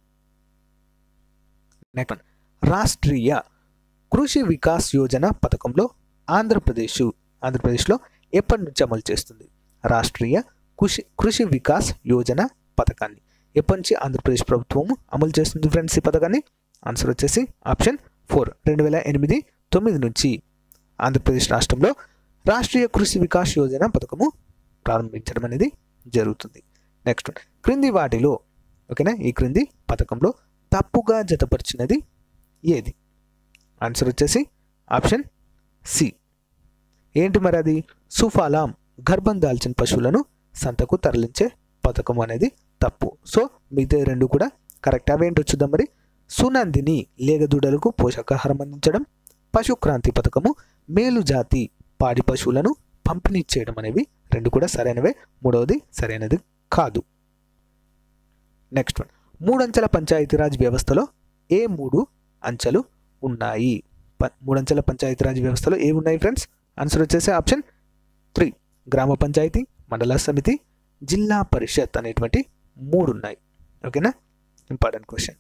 next one Rashtriya Krishi Vikas Yojana పథకంలో ఆంధ్రప్రదేశ్ ఆంధ్రప్రదేశ్లో ఎప్పటి నుంచి అమలు చేస్తుంది రాష్ట్రీయ కృషి కృషి వికాస్ యోజన పథకాన్ని ఎప్పటి నుంచి ఆంధ్రప్రదేశ్ ప్రభుత్వం అమలు చేస్తుంది ఫ్రెండ్స్ ఈ పథకాన్ని ఆన్సర్ వచ్చేసి ఆప్షన్ ఫోర్ రెండు వేల ఎనిమిది తొమ్మిది నుంచి ఆంధ్రప్రదేశ్ రాష్ట్రంలో రాష్ట్రీయ కృషి వికాస్ యోజన పథకము ప్రారంభించడం అనేది జరుగుతుంది నెక్స్ట్ క్రింది వాటిలో ఓకేనా ఈ క్రింది పథకంలో తప్పుగా జతపరిచినది ఏది ఆన్సర్ వచ్చేసి ఆప్షన్ సి ఏంటి మరి అది సుఫాలాం గర్భం దాల్చిన పశువులను సంతకు తరలించే పథకం అనేది తప్పు సో మిగతా రెండు కూడా కరెక్ట్ అవేంటో చూద్దాం మరి సునందిని లేగదూడలకు పోషకాహారం అందించడం పశుక్రాంతి పథకము మేలు జాతి పాడి పశువులను పంపిణీ చేయడం అనేవి రెండు కూడా సరైనవే మూడవది సరైనది కాదు నెక్స్ట్ వన్ మూడంచెల పంచాయతీరాజ్ వ్యవస్థలో ఏ మూడు అంచెలు ఉన్నాయి ప- మూడంచెల పంచాయతీరాజ్ వ్యవస్థలో ఏ ఉన్నాయి ఫ్రెండ్స్ ఆన్సర్ వచ్చేసి ఆప్షన్ త్రీ గ్రామ పంచాయతీ మండల సమితి జిల్లా పరిషత్ అనేటువంటి మూడు ఉన్నాయి ఓకేనా ఇంపార్టెంట్ క్వశ్చన్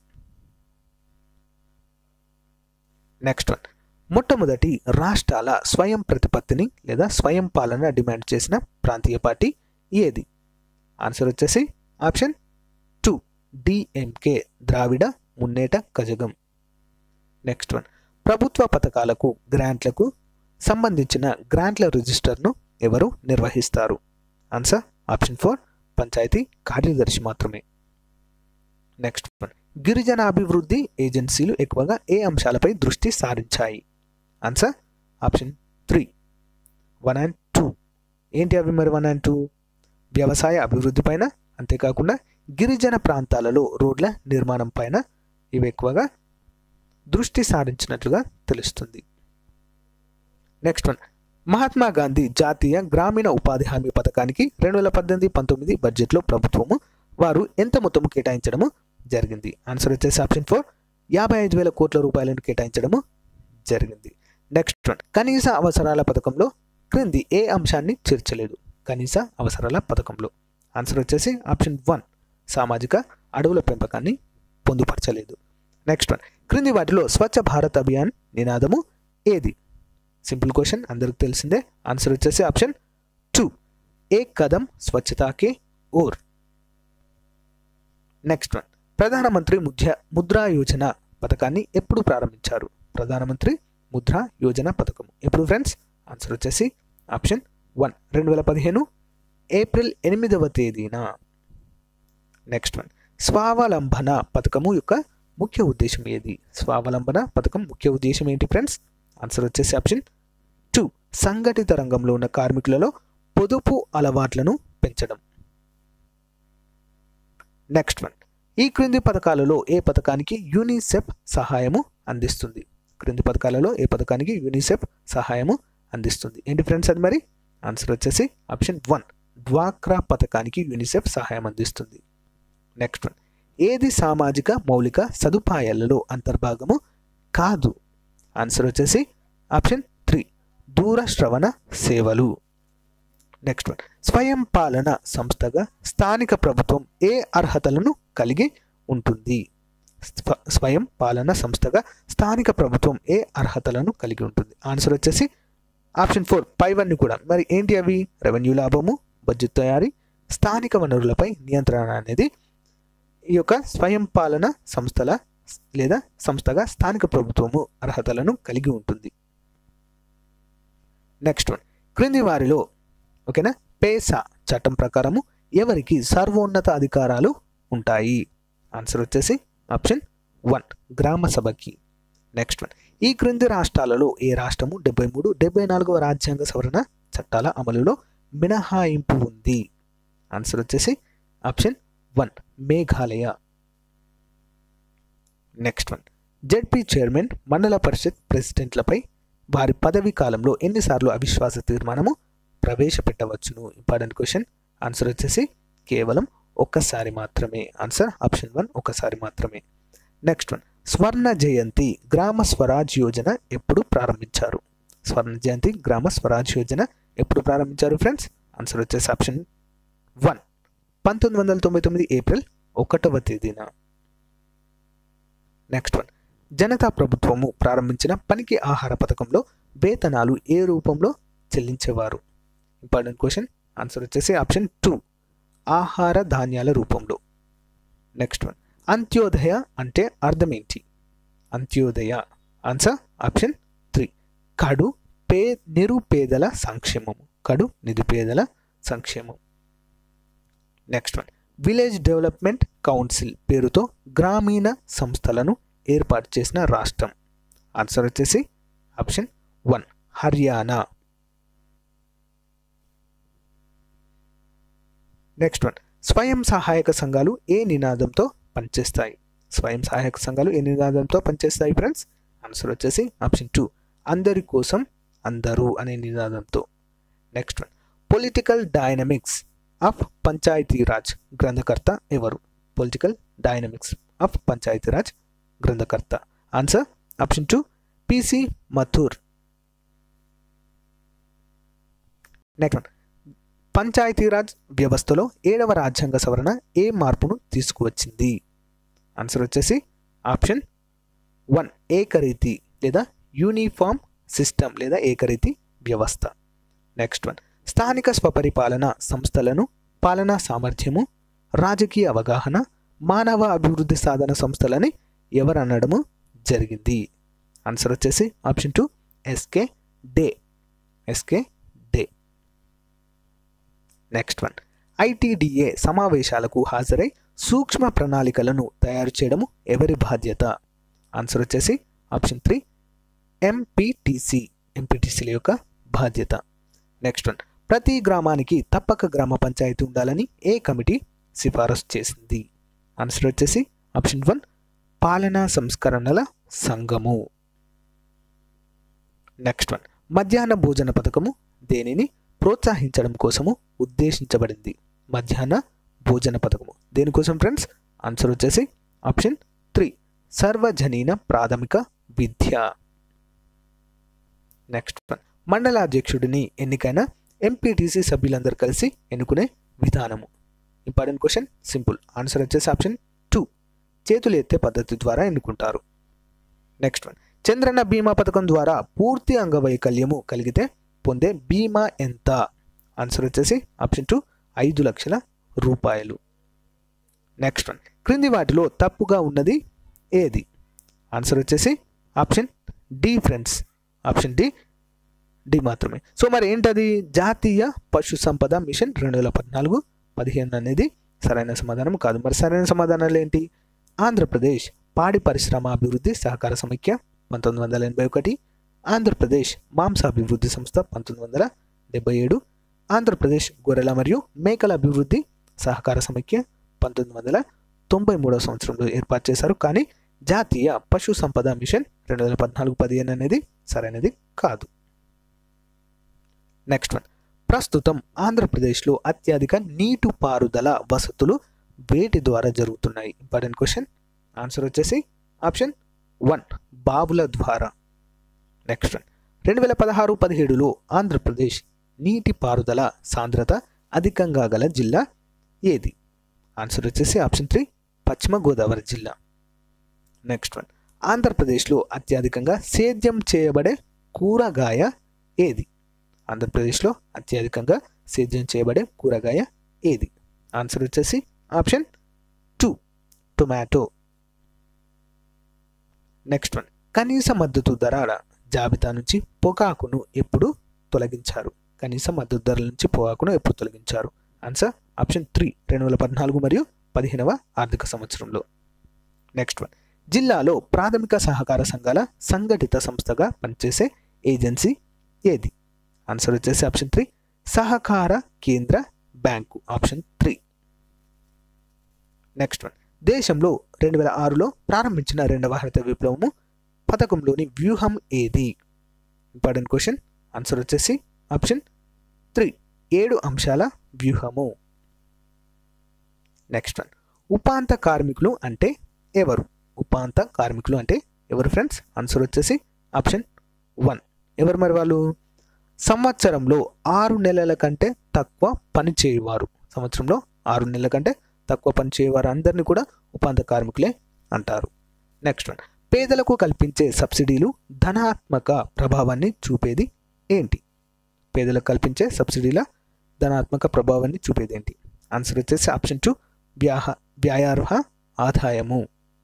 నెక్స్ట్ వన్ మొట్టమొదటి రాష్ట్రాల స్వయం ప్రతిపత్తిని లేదా స్వయం పాలన డిమాండ్ చేసిన ప్రాంతీయ పార్టీ ఏది ఆన్సర్ వచ్చేసి option two DMK Dravida Munnetra Kazhagam next one ప్రభుత్వ పథకాలకు గ్రాంట్లకు సంబంధించిన గ్రాంట్ల రిజిస్టర్ను ఎవరు నిర్వహిస్తారు ఆన్సర్ ఆప్షన్ ఫోర్ పంచాయతీ కార్యదర్శి మాత్రమే నెక్స్ట్ వన్ గిరిజన అభివృద్ధి ఏజెన్సీలు ఎక్కువగా ఏ అంశాలపై దృష్టి సారించాయి answer option three one and two ఏంటి అవి మరి వన్ అండ్ టూ వ్యవసాయ అభివృద్ధి పైన అంతేకాకుండా గిరిజన ప్రాంతాలలో రోడ్ల నిర్మాణం పైన ఇవి ఎక్కువగా దృష్టి సారించినట్లుగా తెలుస్తుంది నెక్స్ట్ వన్ మహాత్మా గాంధీ జాతీయ గ్రామీణ ఉపాధి హామీ పథకానికి రెండు వేల పద్దెనిమిది పంతొమ్మిది బడ్జెట్లో ప్రభుత్వము వారు ఎంత మొత్తము కేటాయించడము జరిగింది ఆన్సర్ వచ్చేసి ఆప్షన్ ఫోర్ యాభై ఐదు వేల కోట్ల రూపాయలను కేటాయించడము జరిగింది నెక్స్ట్ వన్ కనీస అవసరాల పథకంలో క్రింది ఏ అంశాన్ని చేర్చలేదు కనీస అవసరాల పథకంలో ఆన్సర్ వచ్చేసి ఆప్షన్ వన్ సామాజిక అడవుల పెంపకాన్ని పొందుపరచలేదు నెక్స్ట్ వన్ క్రింది వాటిలో స్వచ్ఛ భారత్ అభియాన్ నినాదము ఏది సింపుల్ క్వశ్చన్ అందరికి తెలిసిందే ఆన్సర్ వచ్చేసి ఆప్షన్ టూ ఏక్ కదం స్వచ్ఛతాకే ఓర్ నెక్స్ట్ వన్ ప్రధానమంత్రి ముద్ర ముద్రా యోజన పథకాన్ని ఎప్పుడు ప్రారంభించారు ప్రధానమంత్రి ముద్రా యోజన పథకం ఎప్పుడు ఫ్రెండ్స్ ఆన్సర్ వచ్చేసి ఆప్షన్ వన్ రెండు వేల పదిహేను ఏప్రిల్ ఎనిమిదవ తేదీన నెక్స్ట్ వన్ స్వావలంబన పథకము యొక్క ముఖ్య ఉద్దేశం ఏది స్వావలంబన పథకం ముఖ్య ఉద్దేశం ఏంటి ఫ్రెండ్స్ ఆన్సర్ వచ్చేసి ఆప్షన్ టూ సంఘటిత రంగంలో ఉన్న కార్మికులలో పొదుపు అలవాట్లను పెంచడం నెక్స్ట్ వన్ ఈ క్రింది పథకాలలో ఏ పథకానికి యూనిసెఫ్ సహాయము అందిస్తుంది క్రింది పథకాలలో ఏ పథకానికి యూనిసెఫ్ సహాయము అందిస్తుంది ఏంటి ఫ్రెండ్స్ అది మరి ఆన్సర్ వచ్చేసి ఆప్షన్ వన్ డ్వాక్రా పథకానికి యూనిసెఫ్ సహాయం అందిస్తుంది నెక్స్ట్ వన్ ఏది సామాజిక మౌలిక సదుపాయాలలో అంతర్భాగము కాదు ఆన్సర్ వచ్చేసి ఆప్షన్ త్రీ దూర శ్రవణ సేవలు నెక్స్ట్ వన్ స్వయం పాలన సంస్థగా స్థానిక ప్రభుత్వం ఏ అర్హతలను కలిగి ఉంటుంది స్వ- స్వయం పాలన సంస్థగా స్థానిక ప్రభుత్వం ఏ అర్హతలను కలిగి ఉంటుంది ఆన్సర్ వచ్చేసి ఆప్షన్ ఫోర్ పైవన్నీ కూడా మరి ఏంటి అవి రెవెన్యూ లాభము బడ్జెట్ తయారీ స్థానిక వనరులపై నియంత్రణ అనేది ఈ యొక్క స్వయం పాలన సంస్థల లేదా సంస్థగా స్థానిక ప్రభుత్వము అర్హతలను కలిగి ఉంటుంది నెక్స్ట్ వన్ క్రింది వారిలో ఓకేనా పేసా చట్టం ప్రకారము ఎవరికి సర్వోన్నత అధికారాలు ఉంటాయి ఆన్సర్ వచ్చేసి ఆప్షన్ వన్ గ్రామ సభకి నెక్స్ట్ వన్ ఈ క్రింది రాష్ట్రాలలో ఏ రాష్ట్రము డెబ్బై మూడు డెబ్బై నాలుగవ రాజ్యాంగ సవరణ చట్టాల అమలులో మినహాయింపు ఉంది ఆన్సర్ వచ్చేసి option one Meghalaya next one ZP chairman మండల పరిషత్ ప్రెసిడెంట్లపై వారి పదవీ కాలంలో ఎన్నిసార్లు అవిశ్వాస తీర్మానము ప్రవేశపెట్టవచ్చును ఇంపార్టెంట్ క్వశ్చన్ ఆన్సర్ వచ్చేసి కేవలం ఒక్కసారి మాత్రమే ఆన్సర్ ఆప్షన్ వన్ ఒక్కసారి మాత్రమే నెక్స్ట్ వన్ స్వర్ణ జయంతి గ్రామ స్వరాజ్ యోజన ఎప్పుడు ప్రారంభించారు స్వర్ణ జయంతి గ్రామ స్వరాజ్ యోజన ఎప్పుడు ప్రారంభించారు ఫ్రెండ్స్ ఆన్సర్ వచ్చేసి ఆప్షన్ వన్ పంతొమ్మిది వందల తొంభై తొమ్మిది ఏప్రిల్ ఒకటవ తేదీన నెక్స్ట్ వన్ జనతా ప్రభుత్వము ప్రారంభించిన పనికి ఆహార పథకంలో వేతనాలు ఏ రూపంలో చెల్లించేవారు ఇంపార్టెంట్ క్వశ్చన్ ఆన్సర్ వచ్చేసి ఆప్షన్ టూ ఆహార ధాన్యాల రూపంలో నెక్స్ట్ వన్ అంత్యోదయ అంటే అర్థం ఏంటి అంత్యోదయ ఆన్సర్ ఆప్షన్ త్రీ కడు పే నిరుపేదల సంక్షేమము కడు నిరుపేదల సంక్షేమం next one village development council పేరుతో గ్రామీణ సంస్థలను ఏర్పాటు చేసిన రాష్ట్రం ఆన్సర్ వచ్చేసి option one Haryana next one స్వయం సహాయక సంఘాలు ఏ నినాదంతో పనిచేస్తాయి స్వయం సహాయక సంఘాలు ఏ నినాదంతో పనిచేస్తాయి ఫ్రెండ్స్ ఆన్సర్ వచ్చేసి ఆప్షన్ టూ అందరి కోసం అందరూ అనే నినాదంతో next one political dynamics of Panchayati Raj గ్రంథకర్త ఎవరు పొలిటికల్ డైనమిక్స్ ఆఫ్ పంచాయతీరాజ్ గ్రంథకర్త answer option two PC Mathur next one Panchayati Raj వ్యవస్థలో ఏడవ రాజ్యాంగ సవరణ ఏ మార్పును తీసుకువచ్చింది ఆన్సర్ వచ్చేసి ఆప్షన్ వన్ ఏకరీతి లేదా యూనిఫామ్ సిస్టమ్ లేదా ఏకరీతి వ్యవస్థ నెక్స్ట్ వన్ స్థానిక స్వపరిపాలన సంస్థలను పాలనా సామర్థ్యము రాజకీయ అవగాహన మానవ అభివృద్ధి సాధన సంస్థలని ఎవరు అనడము జరిగింది ఆన్సర్ వచ్చేసి option two SK De SK De next one ITDA సమావేశాలకు హాజరై సూక్ష్మ ప్రణాళికలను తయారు చేయడము ఎవరి బాధ్యత ఆన్సర్ వచ్చేసి ఆప్షన్ త్రీ ఎంపీటీసీ ఎంపీటీసీల యొక్క బాధ్యత నెక్స్ట్ వన్ ప్రతి గ్రామానికి తప్పక గ్రామ పంచాయతీ ఉండాలని ఏ కమిటీ సిఫారసు చేసింది ఆన్సర్ వచ్చేసి ఆప్షన్ వన్ పాలనా సంస్కరణల సంఘము నెక్స్ట్ వన్ మధ్యాహ్న భోజన పథకము దేనిని ప్రోత్సహించడం కోసము ఉద్దేశించబడింది మధ్యాహ్న భోజన పథకము దేనికోసం ఫ్రెండ్స్ ఆన్సర్ వచ్చేసి ఆప్షన్ త్రీ సర్వజనీన ప్రాథమిక విద్య నెక్స్ట్ వన్ మండల అధ్యక్షుడిని ఎన్నికైన ఎంపీటీసీ సభ్యులందరూ కలిసి ఎన్నుకునే విధానము ఇంపార్టెంట్ క్వశ్చన్ సింపుల్ ఆన్సర్ వచ్చేసి ఆప్షన్ టూ చేతులు ఎత్తే పద్ధతి ద్వారా ఎన్నుకుంటారు నెక్స్ట్ వన్ చంద్రన్న బీమా పథకం ద్వారా పూర్తి అంగవైకల్యము కలిగితే పొందే బీమా ఎంత ఆన్సర్ వచ్చేసి ఆప్షన్ టూ ఐదు లక్షల రూపాయలు నెక్స్ట్ వన్ క్రింది వాటిలో తప్పుగా ఉన్నది ఏది ఆన్సర్ వచ్చేసి option D friends option D D మాత్రమే సో మరి ఏంటది జాతీయ పశు సంపద మిషన్ రెండు వేల పద్నాలుగు పదిహేను అనేది సరైన సమాధానం కాదు మరి సరైన సమాధానాలు ఏంటి ఆంధ్రప్రదేశ్ పాడి పరిశ్రమ అభివృద్ధి సహకార సమైక్య పంతొమ్మిది వందల ఎనభై ఒకటి ఆంధ్రప్రదేశ్ మాంసాభివృద్ధి సంస్థ పంతొమ్మిది వందల డెబ్బై ఏడు ఆంధ్రప్రదేశ్ గొర్రెల మరియు మేకల అభివృద్ధి సహకార సమైక్య పంతొమ్మిది వందల తొంభై మూడవ సంవత్సరంలో ఏర్పాటు చేశారు కానీ జాతీయ పశు సంపద మిషన్ రెండు వేల పద్నాలుగు పదిహేను అనేది సరైనది కాదు నెక్స్ట్ వన్ ప్రస్తుతం ఆంధ్రప్రదేశ్లో అత్యధిక నీటిపారుదల వసతులు వేటి ద్వారా జరుగుతున్నాయి ఇంపార్టెంట్ క్వశ్చన్ ఆన్సర్ వచ్చేసి ఆప్షన్ వన్ బావుల ద్వారా నెక్స్ట్ వన్ రెండు వేల పదహారు పదిహేడులో ఆంధ్రప్రదేశ్ నీటిపారుదల సాంద్రత అధికంగా గల జిల్లా ఏది ఆన్సర్ వచ్చేసి ఆప్షన్ త్రీ పశ్చిమ గోదావరి జిల్లా నెక్స్ట్ వన్ ఆంధ్రప్రదేశ్లో అత్యధికంగా సేద్యం చేయబడే కూరగాయ ఏది ఆంధ్రప్రదేశ్లో అత్యధికంగా సేద్యం చేయబడే కూరగాయ ఏది ఆన్సర్ వచ్చేసి option two tomato next one కనీస మద్దతు ధరల జాబితా నుంచి పొగాకును ఎప్పుడు తొలగించారు కనీస మద్దతు ధరల నుంచి పొగాకును ఎప్పుడు తొలగించారు ఆన్సర్ ఆప్షన్ త్రీ రెండు వేల పద్నాలుగు మరియు పదిహేనవ ఆర్థిక సంవత్సరంలో నెక్స్ట్ వన్ జిల్లాలో ప్రాథమిక సహకార సంఘాల సంఘటిత సంస్థగా పనిచేసే ఏజెన్సీ ఏది ఆన్సర్ వచ్చేసి ఆప్షన్ త్రీ సహకార కేంద్ర bank option three next one దేశంలో రెండు వేల ఆరులో ప్రారంభించిన రెండవ హరిత విప్లవము పథకంలోని వ్యూహం ఏది ఇంపార్టెంట్ క్వశ్చన్ ఆన్సర్ వచ్చేసి ఆప్షన్ త్రీ ఏడు అంశాల వ్యూహము నెక్స్ట్ వన్ ఉపాంత కార్మికులు అంటే ఎవరు ఉపాంత కార్మికులు అంటే ఎవరు ఫ్రెండ్స్ ఆన్సర్ వచ్చేసి ఆప్షన్ వన్ ఎవరు మరి వాళ్ళు సంవత్సరంలో ఆరు నెలల కంటే తక్కువ పని చేయవారు సంవత్సరంలో ఆరు నెలల కంటే తక్కువ పని చేయవారు అందరినీ కూడా ఉపాంత కార్మికులే అంటారు నెక్స్ట్ వన్ పేదలకు కల్పించే సబ్సిడీలు ధనాత్మక ప్రభావాన్ని చూపేది ఏంటి పేదలకు కల్పించే సబ్సిడీల ధనాత్మక ప్రభావాన్ని చూపేది ఏంటి ఆన్సర్ వచ్చేసి ఆప్షన్ టూ వ్యాహ వ్యాయార్హ ఆదాయము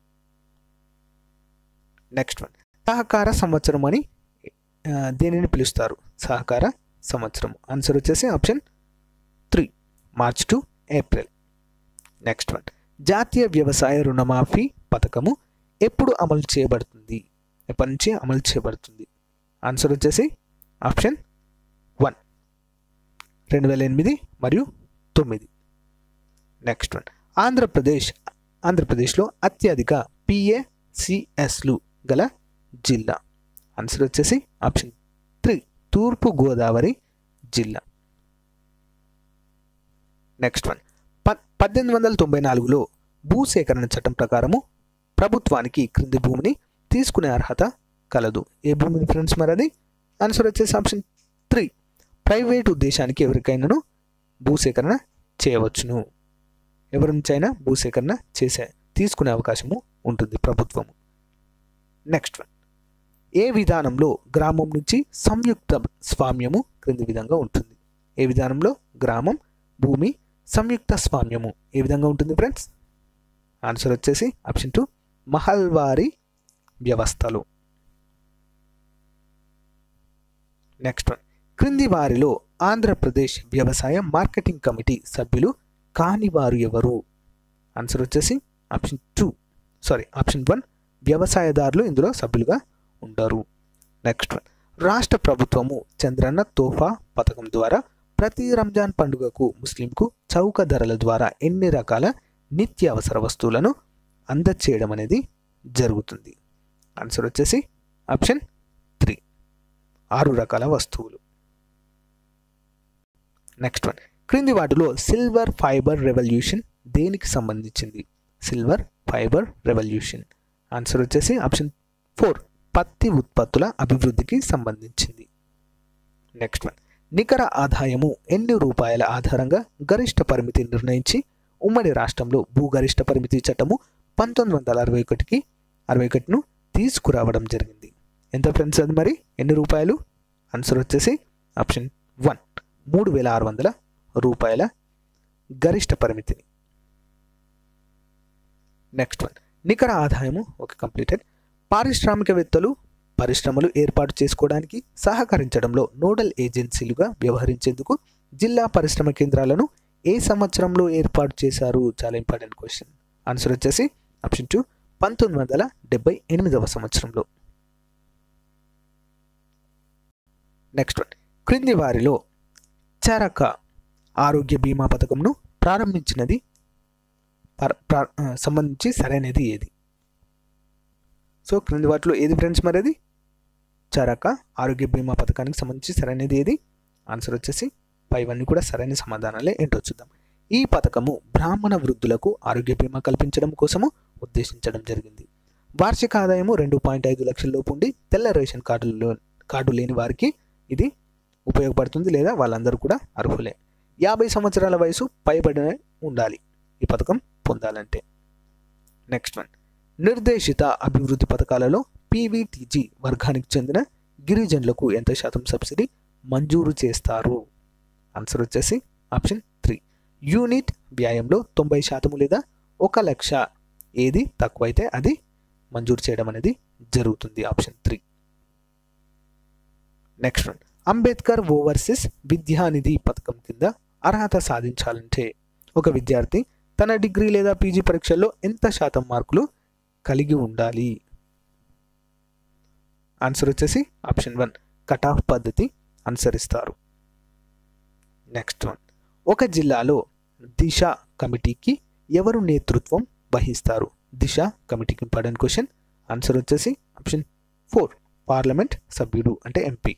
నెక్స్ట్ వన్ సహకార సంవత్సరం అని ఆ, దేనిని పిలుస్తారు సహకార సంవత్సరం ఆన్సర్ వచ్చేసి option three March to April next one జాతీయ వ్యవసాయ రుణమాఫీ పథకము ఎప్పుడు అమలు చేయబడుతుంది ఎప్పటి నుంచి అమలు చేయబడుతుంది ఆన్సర్ వచ్చేసి ఆప్షన్ వన్ రెండు వేల ఎనిమిది మరియు తొమ్మిది నెక్స్ట్ వన్ ఆంధ్రప్రదేశ్ ఆంధ్రప్రదేశ్లో అత్యధిక పిఏసిఎస్లు గల జిల్లా ఆన్సర్ వచ్చేసి ఆప్షన్ త్రీ తూర్పు గోదావరి జిల్లా నెక్స్ట్ వన్ ప పద్దెనిమిది వందల తొంభై నాలుగులో భూసేకరణ చట్టం ప్రకారము ప్రభుత్వానికి క్రింది భూమిని తీసుకునే అర్హత కలదు ఏ భూమిని ఫ్రెండ్స్ మరి అది ఆన్సర్ వచ్చేసి ఆప్షన్ త్రీ ప్రైవేట్ ఉద్దేశానికి ఎవరికైనాను భూసేకరణ చేయవచ్చును ఎవరి నుంచి అయినా భూసేకరణ చేసే తీసుకునే అవకాశము ఉంటుంది ప్రభుత్వము నెక్స్ట్ వన్ ఏ విధానంలో గ్రామం నుంచి సంయుక్త స్వామ్యము క్రింది విధంగా ఉంటుంది ఏ విధానంలో గ్రామం భూమి సంయుక్త స్వామ్యము ఏ విధంగా ఉంటుంది ఫ్రెండ్స్ ఆన్సర్ వచ్చేసి ఆప్షన్ టూ మహల్వారీ వ్యవస్థలు నెక్స్ట్ వన్ క్రింది వారిలో ఆంధ్రప్రదేశ్ వ్యవసాయ మార్కెటింగ్ కమిటీ సభ్యులు కాని వారు ఎవరు ఆన్సర్ వచ్చేసి option two sorry option one వ్యవసాయదారులు ఇందులో సభ్యులుగా ఉంటారు నెక్స్ట్ వన్ రాష్ట్ర ప్రభుత్వము చంద్రన్న తోఫా పథకం ద్వారా ప్రతి రంజాన్ పండుగకు ముస్లింకు చౌక ధరల ద్వారా ఎన్ని రకాల నిత్యావసర వస్తువులను అందచేయడం అనేది జరుగుతుంది ఆన్సర్ వచ్చేసి ఆప్షన్ త్రీ ఆరు రకాల వస్తువులు నెక్స్ట్ వన్ క్రింది వాటిలో సిల్వర్ ఫైబర్ రెవల్యూషన్ దేనికి సంబంధించింది సిల్వర్ ఫైబర్ రెవల్యూషన్ ఆన్సర్ వచ్చేసి ఆప్షన్ ఫోర్ పత్తి ఉత్పత్తుల అభివృద్ధికి సంబంధించింది నెక్స్ట్ వన్ నికర ఆదాయము ఎన్ని రూపాయల ఆధారంగా గరిష్ట పరిమితి నిర్ణయించి ఉమ్మడి రాష్ట్రంలో భూగరిష్ట పరిమితి చట్టము పంతొమ్మిది వందల అరవై ఒకటికి అరవై ఒకటిను తీసుకురావడం జరిగింది ఎంత ఫ్రెండ్స్ అది మరి ఎన్ని రూపాయలు ఆన్సర్ వచ్చేసి ఆప్షన్ వన్ మూడు వేల ఆరు వందల రూపాయల గరిష్ట పరిమితిని నెక్స్ట్ వన్ నికర ఆదాయము ఒక కంప్లీటెడ్ పారిశ్రామికవేత్తలు పరిశ్రమలు ఏర్పాటు చేసుకోవడానికి సహకరించడంలో నోడల్ ఏజెన్సీలుగా వ్యవహరించేందుకు జిల్లా పరిశ్రమ కేంద్రాలను ఏ సంవత్సరంలో ఏర్పాటు చేశారు చాలా ఇంపార్టెంట్ క్వశ్చన్ ఆన్సర్ వచ్చేసి ఆప్షన్ టూ పంతొమ్మిది వందల డెబ్బై ఎనిమిదవ సంవత్సరంలో నెక్స్ట్ వన్ క్రింది వారిలో చరక ఆరోగ్య బీమా పథకంను ప్రారంభించినది పర- ప్రా- ఆ, సంబంధించి సరైనది ఏది సో క్రింది వాటిలో ఏది ఫ్రెండ్స్ మరి అది చరక ఆరోగ్య బీమా పథకానికి సంబంధించి సరైనది ఏది ఆన్సర్ వచ్చేసి పైవన్నీ కూడా సరైన సమాధానాలే ఏంటో చూద్దాం ఈ పథకము బ్రాహ్మణ వృద్ధులకు ఆరోగ్య బీమా కల్పించడం కోసము ఉద్దేశించడం జరిగింది వార్షిక ఆదాయము రెండు పాయింట్ ఐదు లక్షల లోపు ఉండి తెల్ల రేషన్ కార్డులో కార్డు లేని వారికి ఇది ఉపయోగపడుతుంది లేదా వాళ్ళందరూ కూడా అర్హులే యాభై సంవత్సరాల వయసు పైబడిన ఉండాలి ఈ పథకం పొందాలంటే నెక్స్ట్ వన్ నిర్దేశిత అభివృద్ధి పథకాలలో పీవీటీజీ వర్గానికి చెందిన గిరిజనులకు ఎంత శాతం సబ్సిడీ మంజూరు చేస్తారు ఆన్సర్ వచ్చేసి ఆప్షన్ త్రీ యూనిట్ వ్యాయంలో తొంభై శాతము లేదా ఒక లక్ష ఏది తక్కువైతే అది మంజూరు చేయడం అనేది జరుగుతుంది option three next one Ambedkar overseas Vidyanidhi పథకం కింద అర్హత సాధించాలంటే ఒక విద్యార్థి తన డిగ్రీ లేదా పీజీ పరీక్షల్లో ఎంత శాతం మార్కులు కలిగి ఉండాలి ఆన్సర్ వచ్చేసి ఆప్షన్ వన్ కట్ ఆఫ్ పద్ధతి అనుసరిస్తారు నెక్స్ట్ వన్ ఒక జిల్లాలో దిశ కమిటీకి ఎవరు నేతృత్వం వహిస్తారు దిశ కమిటీకి ఇంపార్టెంట్ క్వశ్చన్ ఆన్సర్ వచ్చేసి ఆప్షన్ ఫోర్ పార్లమెంట్ సభ్యుడు అంటే ఎంపీ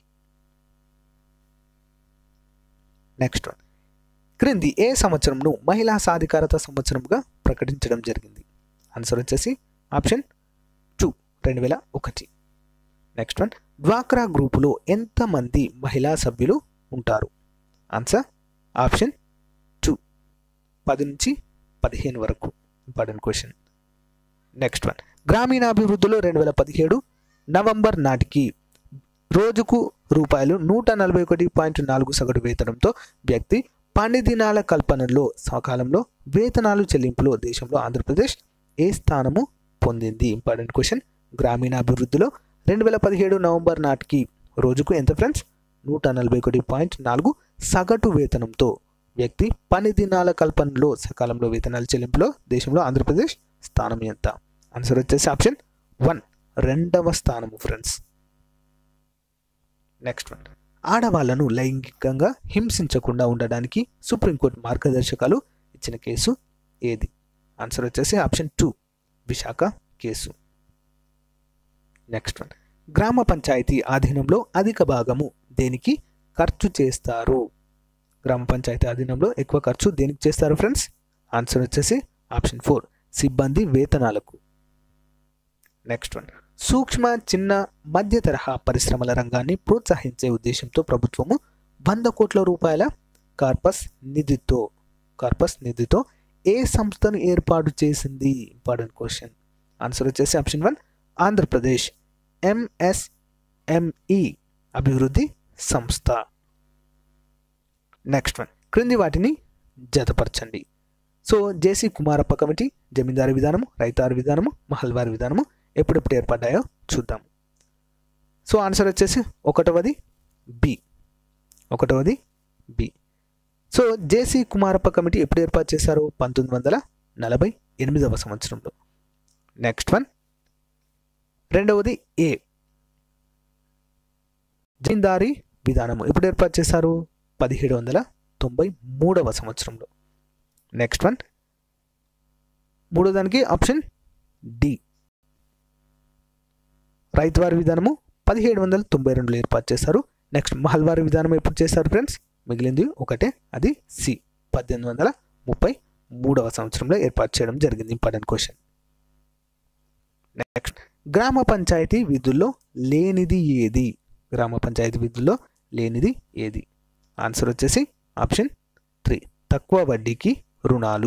నెక్స్ట్ వన్ క్రింది ఏ సంవత్సరంను మహిళా సాధికారత సంవత్సరంగా ప్రకటించడం జరిగింది ఆన్సర్ వచ్చేసి ఆప్షన్ టూ రెండు వేల ఒకటి నెక్స్ట్ వన్ డ్వాక్రా గ్రూపులో ఎంతమంది మహిళా సభ్యులు ఉంటారు ఆన్సర్ ఆప్షన్ టూ పది నుంచి పదిహేను వరకు ఇంపార్టెంట్ క్వశ్చన్ నెక్స్ట్ వన్ గ్రామీణాభివృద్ధిలో రెండు వేల పదిహేడు నవంబర్ నాటికి రోజుకు రూపాయలు నూట నలభై ఒకటి పాయింట్ నాలుగు సగటు వేతనంతో వ్యక్తి పని దినాల కల్పనలో సకాలంలో వేతనాలు చెల్లింపులో దేశంలో ఆంధ్రప్రదేశ్ ఏ స్థానము పొందింది ఇంపార్టెంట్ క్వశ్చన్ గ్రామీణాభివృద్ధిలో రెండు వేల పదిహేడు నవంబర్ నాటికి రోజుకు ఎంత ఫ్రెండ్స్ నూట నలభై ఒకటి పాయింట్ నాలుగు సగటు వేతనంతో వ్యక్తి పని దినాల కల్పనలో సకాలంలో వేతనాల చెల్లింపులో దేశంలో ఆంధ్రప్రదేశ్ స్థానం ఎంత ఆన్సర్ వచ్చేసి ఆప్షన్ వన్ రెండవ స్థానము ఫ్రెండ్స్ నెక్స్ట్ వన్ ఆడవాళ్లను లైంగికంగా హింసించకుండా ఉండడానికి సుప్రీంకోర్టు మార్గదర్శకాలు ఇచ్చిన కేసు ఏది ఆన్సర్ వచ్చేసి option two Visakha case next one గ్రామ పంచాయతీ ఆధీనంలో అధిక భాగము దేనికి ఖర్చు చేస్తారు గ్రామ పంచాయతీ ఆధీనంలో ఎక్కువ ఖర్చు దేనికి చేస్తారు ఫ్రెండ్స్ ఆన్సర్ వచ్చేసి ఆప్షన్ ఫోర్ సిబ్బంది వేతనాలకు నెక్స్ట్ వన్ సూక్ష్మ చిన్న మధ్య తరహా పరిశ్రమల రంగాన్ని ప్రోత్సహించే ఉద్దేశంతో ప్రభుత్వము వంద కోట్ల రూపాయల కార్పస్ నిధితో కార్పస్ నిధితో ఏ సంస్థను ఏర్పాటు చేసింది ఇంపార్టెంట్ క్వశ్చన్ ఆన్సర్ వచ్చేసి ఆప్షన్ వన్ ఆంధ్రప్రదేశ్ ఎంఎస్ఎంఈ అభివృద్ధి సంస్థ నెక్స్ట్ వన్ క్రింది వాటిని జతపరచండి సో జేసీ కుమారప్ప కమిటీ జమీందారు విధానము రైతారు విధానము మహల్వారి విధానము ఎప్పుడెప్పుడు ఏర్పడ్డాయో చూద్దాం సో ఆన్సర్ వచ్చేసి ఒకటవది బి ఒకటవది B so JC Kumarappa committee ఎప్పుడు ఏర్పాటు చేశారు పంతొమ్మిది వందల నలభై ఎనిమిదవ సంవత్సరంలో నెక్స్ట్ వన్ రెండవది ఏ జమీందారీ విధానము ఎప్పుడు ఏర్పాటు చేశారు పదిహేడు వందల తొంభై మూడవ సంవత్సరంలో నెక్స్ట్ వన్ మూడో దానికి ఆప్షన్ డి రైతువారి విధానము పదిహేడు వందల తొంభై రెండులో ఏర్పాటు చేశారు నెక్స్ట్ మహల్వారి విధానం ఎప్పుడు చేశారు ఫ్రెండ్స్ మిగిలింది ఒకటే అది సి పద్దెనిమిది వందల ముప్పై మూడవ సంవత్సరంలో ఏర్పాటు చేయడం జరిగింది ఇంపార్టెంట్ క్వశ్చన్ నెక్స్ట్ గ్రామ పంచాయతీ విధుల్లో లేనిది ఏది గ్రామ పంచాయతీ విధుల్లో లేనిది ఏది ఆన్సర్ వచ్చేసి ఆప్షన్ త్రీ తక్కువ వడ్డీకి రుణాలు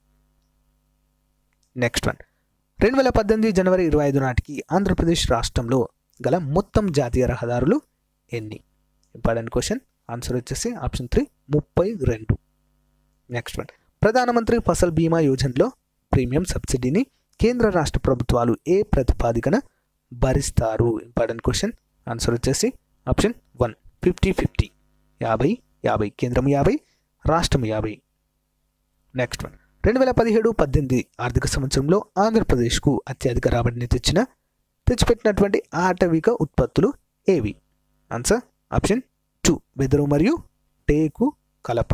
నెక్స్ట్ వన్ రెండు వేల పద్దెనిమిది జనవరి ఇరవై ఐదు నాటికి ఆంధ్రప్రదేశ్ రాష్ట్రంలో గల మొత్తం జాతీయ రహదారులు ఎన్ని ఇంపార్టెంట్ క్వశ్చన్ ఆన్సర్ వచ్చేసి ఆప్షన్ త్రీ ముప్పై రెండు నెక్స్ట్ వన్ ప్రధానమంత్రి ఫసల్ బీమా యోజనలో ప్రీమియం సబ్సిడీని కేంద్ర రాష్ట్ర ప్రభుత్వాలు ఏ ప్రతిపాదికన భరిస్తారు ఇంపార్టెంట్ క్వశ్చన్ ఆన్సర్ వచ్చేసి ఆప్షన్ వన్ ఫిఫ్టీ ఫిఫ్టీ యాభై యాభై కేంద్రం యాభై రాష్ట్రం యాభై నెక్స్ట్ వన్ రెండు వేల పదిహేడు పద్దెనిమిది ఆర్థిక సంవత్సరంలో ఆంధ్రప్రదేశ్కు అత్యధిక రాబడిని తెచ్చిన తెచ్చిపెట్టినటువంటి ఆటవిక ఉత్పత్తులు ఏవి ఆన్సర్ ఆప్షన్ టూ వెదురు మరియు టేకు కలప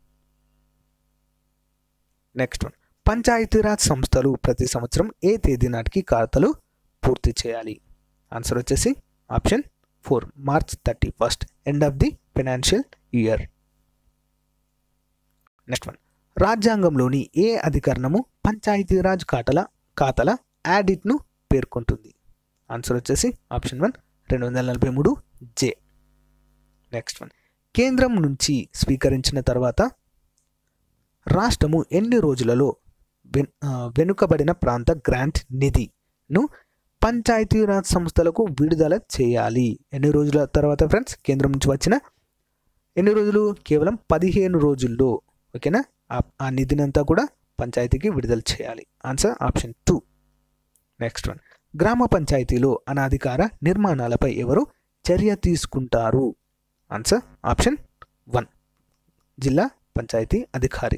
నెక్స్ట్ వన్ పంచాయతీరాజ్ సంస్థలు ప్రతి సంవత్సరం ఏ తేదీ నాటికి ఖాతాలు పూర్తి చేయాలి ఆన్సర్ వచ్చేసి option four March thirty first end of the financial year next one రాజ్యాంగంలోని ఏ అధికరణము పంచాయతీరాజ్ ఖాతాల ఖాతాల యాడిట్ను పేర్కొంటుంది ఆన్సర్ వచ్చేసి ఆప్షన్ వన్ రెండు వందల నలభై మూడు జే నెక్స్ట్ వన్ కేంద్రం నుంచి స్వీకరించిన తర్వాత రాష్ట్రము ఎన్ని రోజులలో వెన్ ఆ, వెనుకబడిన ప్రాంత గ్రాంట్ నిధిను పంచాయతీరాజ్ సంస్థలకు విడుదల చేయాలి ఎన్ని రోజుల తర్వాత ఫ్రెండ్స్ కేంద్రం నుంచి వచ్చిన ఎన్ని రోజులు కేవలం పదిహేను రోజుల్లో ఓకేనా ఆ- ఆ నిధిని అంతా కూడా పంచాయతీకి విడుదల చేయాలి answer option two next one గ్రామ పంచాయతీలో అనాధికార నిర్మాణాలపై ఎవరు చర్య తీసుకుంటారు ఆన్సర్ ఆప్షన్ వన్ జిల్లా పంచాయతీ అధికారి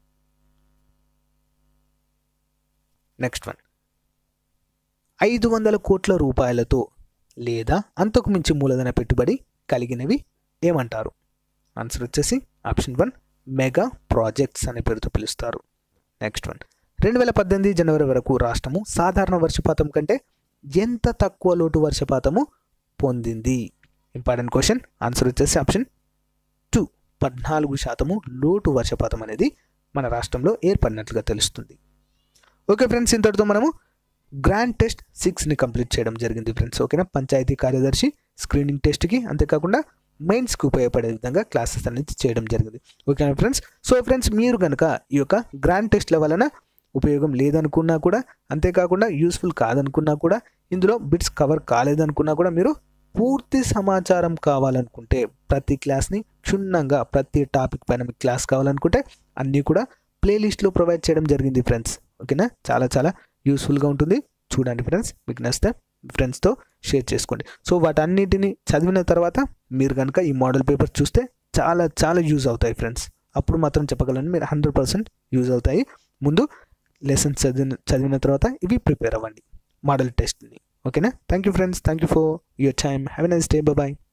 నెక్స్ట్ వన్ ఐదు వందల కోట్ల రూపాయలతో లేదా అంతకు మించి మూలధన పెట్టుబడి కలిగినవి ఏమంటారు ఆన్సర్ వచ్చేసి ఆప్షన్ వన్ మెగా ప్రాజెక్ట్స్ అనే పేరుతో పిలుస్తారు నెక్స్ట్ వన్ రెండు వేల పద్దెనిమిది జనవరి వరకు రాష్ట్రము సాధారణ వర్షపాతం కంటే ఎంత తక్కువ లోటు వర్షపాతము పొందింది ఇంపార్టెంట్ క్వశ్చన్ ఆన్సర్ వచ్చేసి ఆప్షన్ టూ పద్నాలుగు శాతము లోటు వర్షపాతం అనేది మన రాష్ట్రంలో ఏర్పడినట్లుగా తెలుస్తుంది ఓకే ఫ్రెండ్స్ ఇంతటితో మనము గ్రాండ్ టెస్ట్ సిక్స్ని కంప్లీట్ చేయడం జరిగింది ఫ్రెండ్స్ ఓకేనా పంచాయతీ కార్యదర్శి స్క్రీనింగ్ టెస్ట్కి అంతేకాకుండా మెయిన్స్కి ఉపయోగపడే విధంగా క్లాసెస్ అనేది చేయడం జరిగింది ఓకేనా ఫ్రెండ్స్ సో ఫ్రెండ్స్ మీరు కనుక ఈ యొక్క గ్రాండ్ టెస్ట్ల వలన ఉపయోగం లేదనుకున్నా కూడా అంతేకాకుండా యూస్ఫుల్ కాదనుకున్నా కూడా ఇందులో బిట్స్ కవర్ కాలేదనుకున్నా కూడా మీరు పూర్తి సమాచారం కావాలనుకుంటే ప్రతి క్లాస్ని క్షుణ్ణంగా ప్రతి టాపిక్ పైన మీకు క్లాస్ కావాలనుకుంటే అన్నీ కూడా ప్లేలిస్ట్లో ప్రొవైడ్ చేయడం జరిగింది ఫ్రెండ్స్ ఓకేనా చాలా చాలా యూస్ఫుల్గా ఉంటుంది చూడండి ఫ్రెండ్స్ మీకు నచ్చితే ఫ్రెండ్స్తో షేర్ చేసుకోండి సో వాటన్నిటిని చదివిన తర్వాత మీరు కనుక ఈ మోడల్ పేపర్ చూస్తే చాలా చాలా యూజ్ అవుతాయి ఫ్రెండ్స్ అప్పుడు మాత్రం చెప్పగలను మీరు హండ్రెడ్ పర్సెంట్ యూజ్ అవుతాయి ముందు లెసన్స్ చదివిన చదివిన తర్వాత ఇవి ప్రిపేర్ అవ్వండి మోడల్ టెస్ట్ని ఓకేనా thank you friends thank you for your time have a nice day bye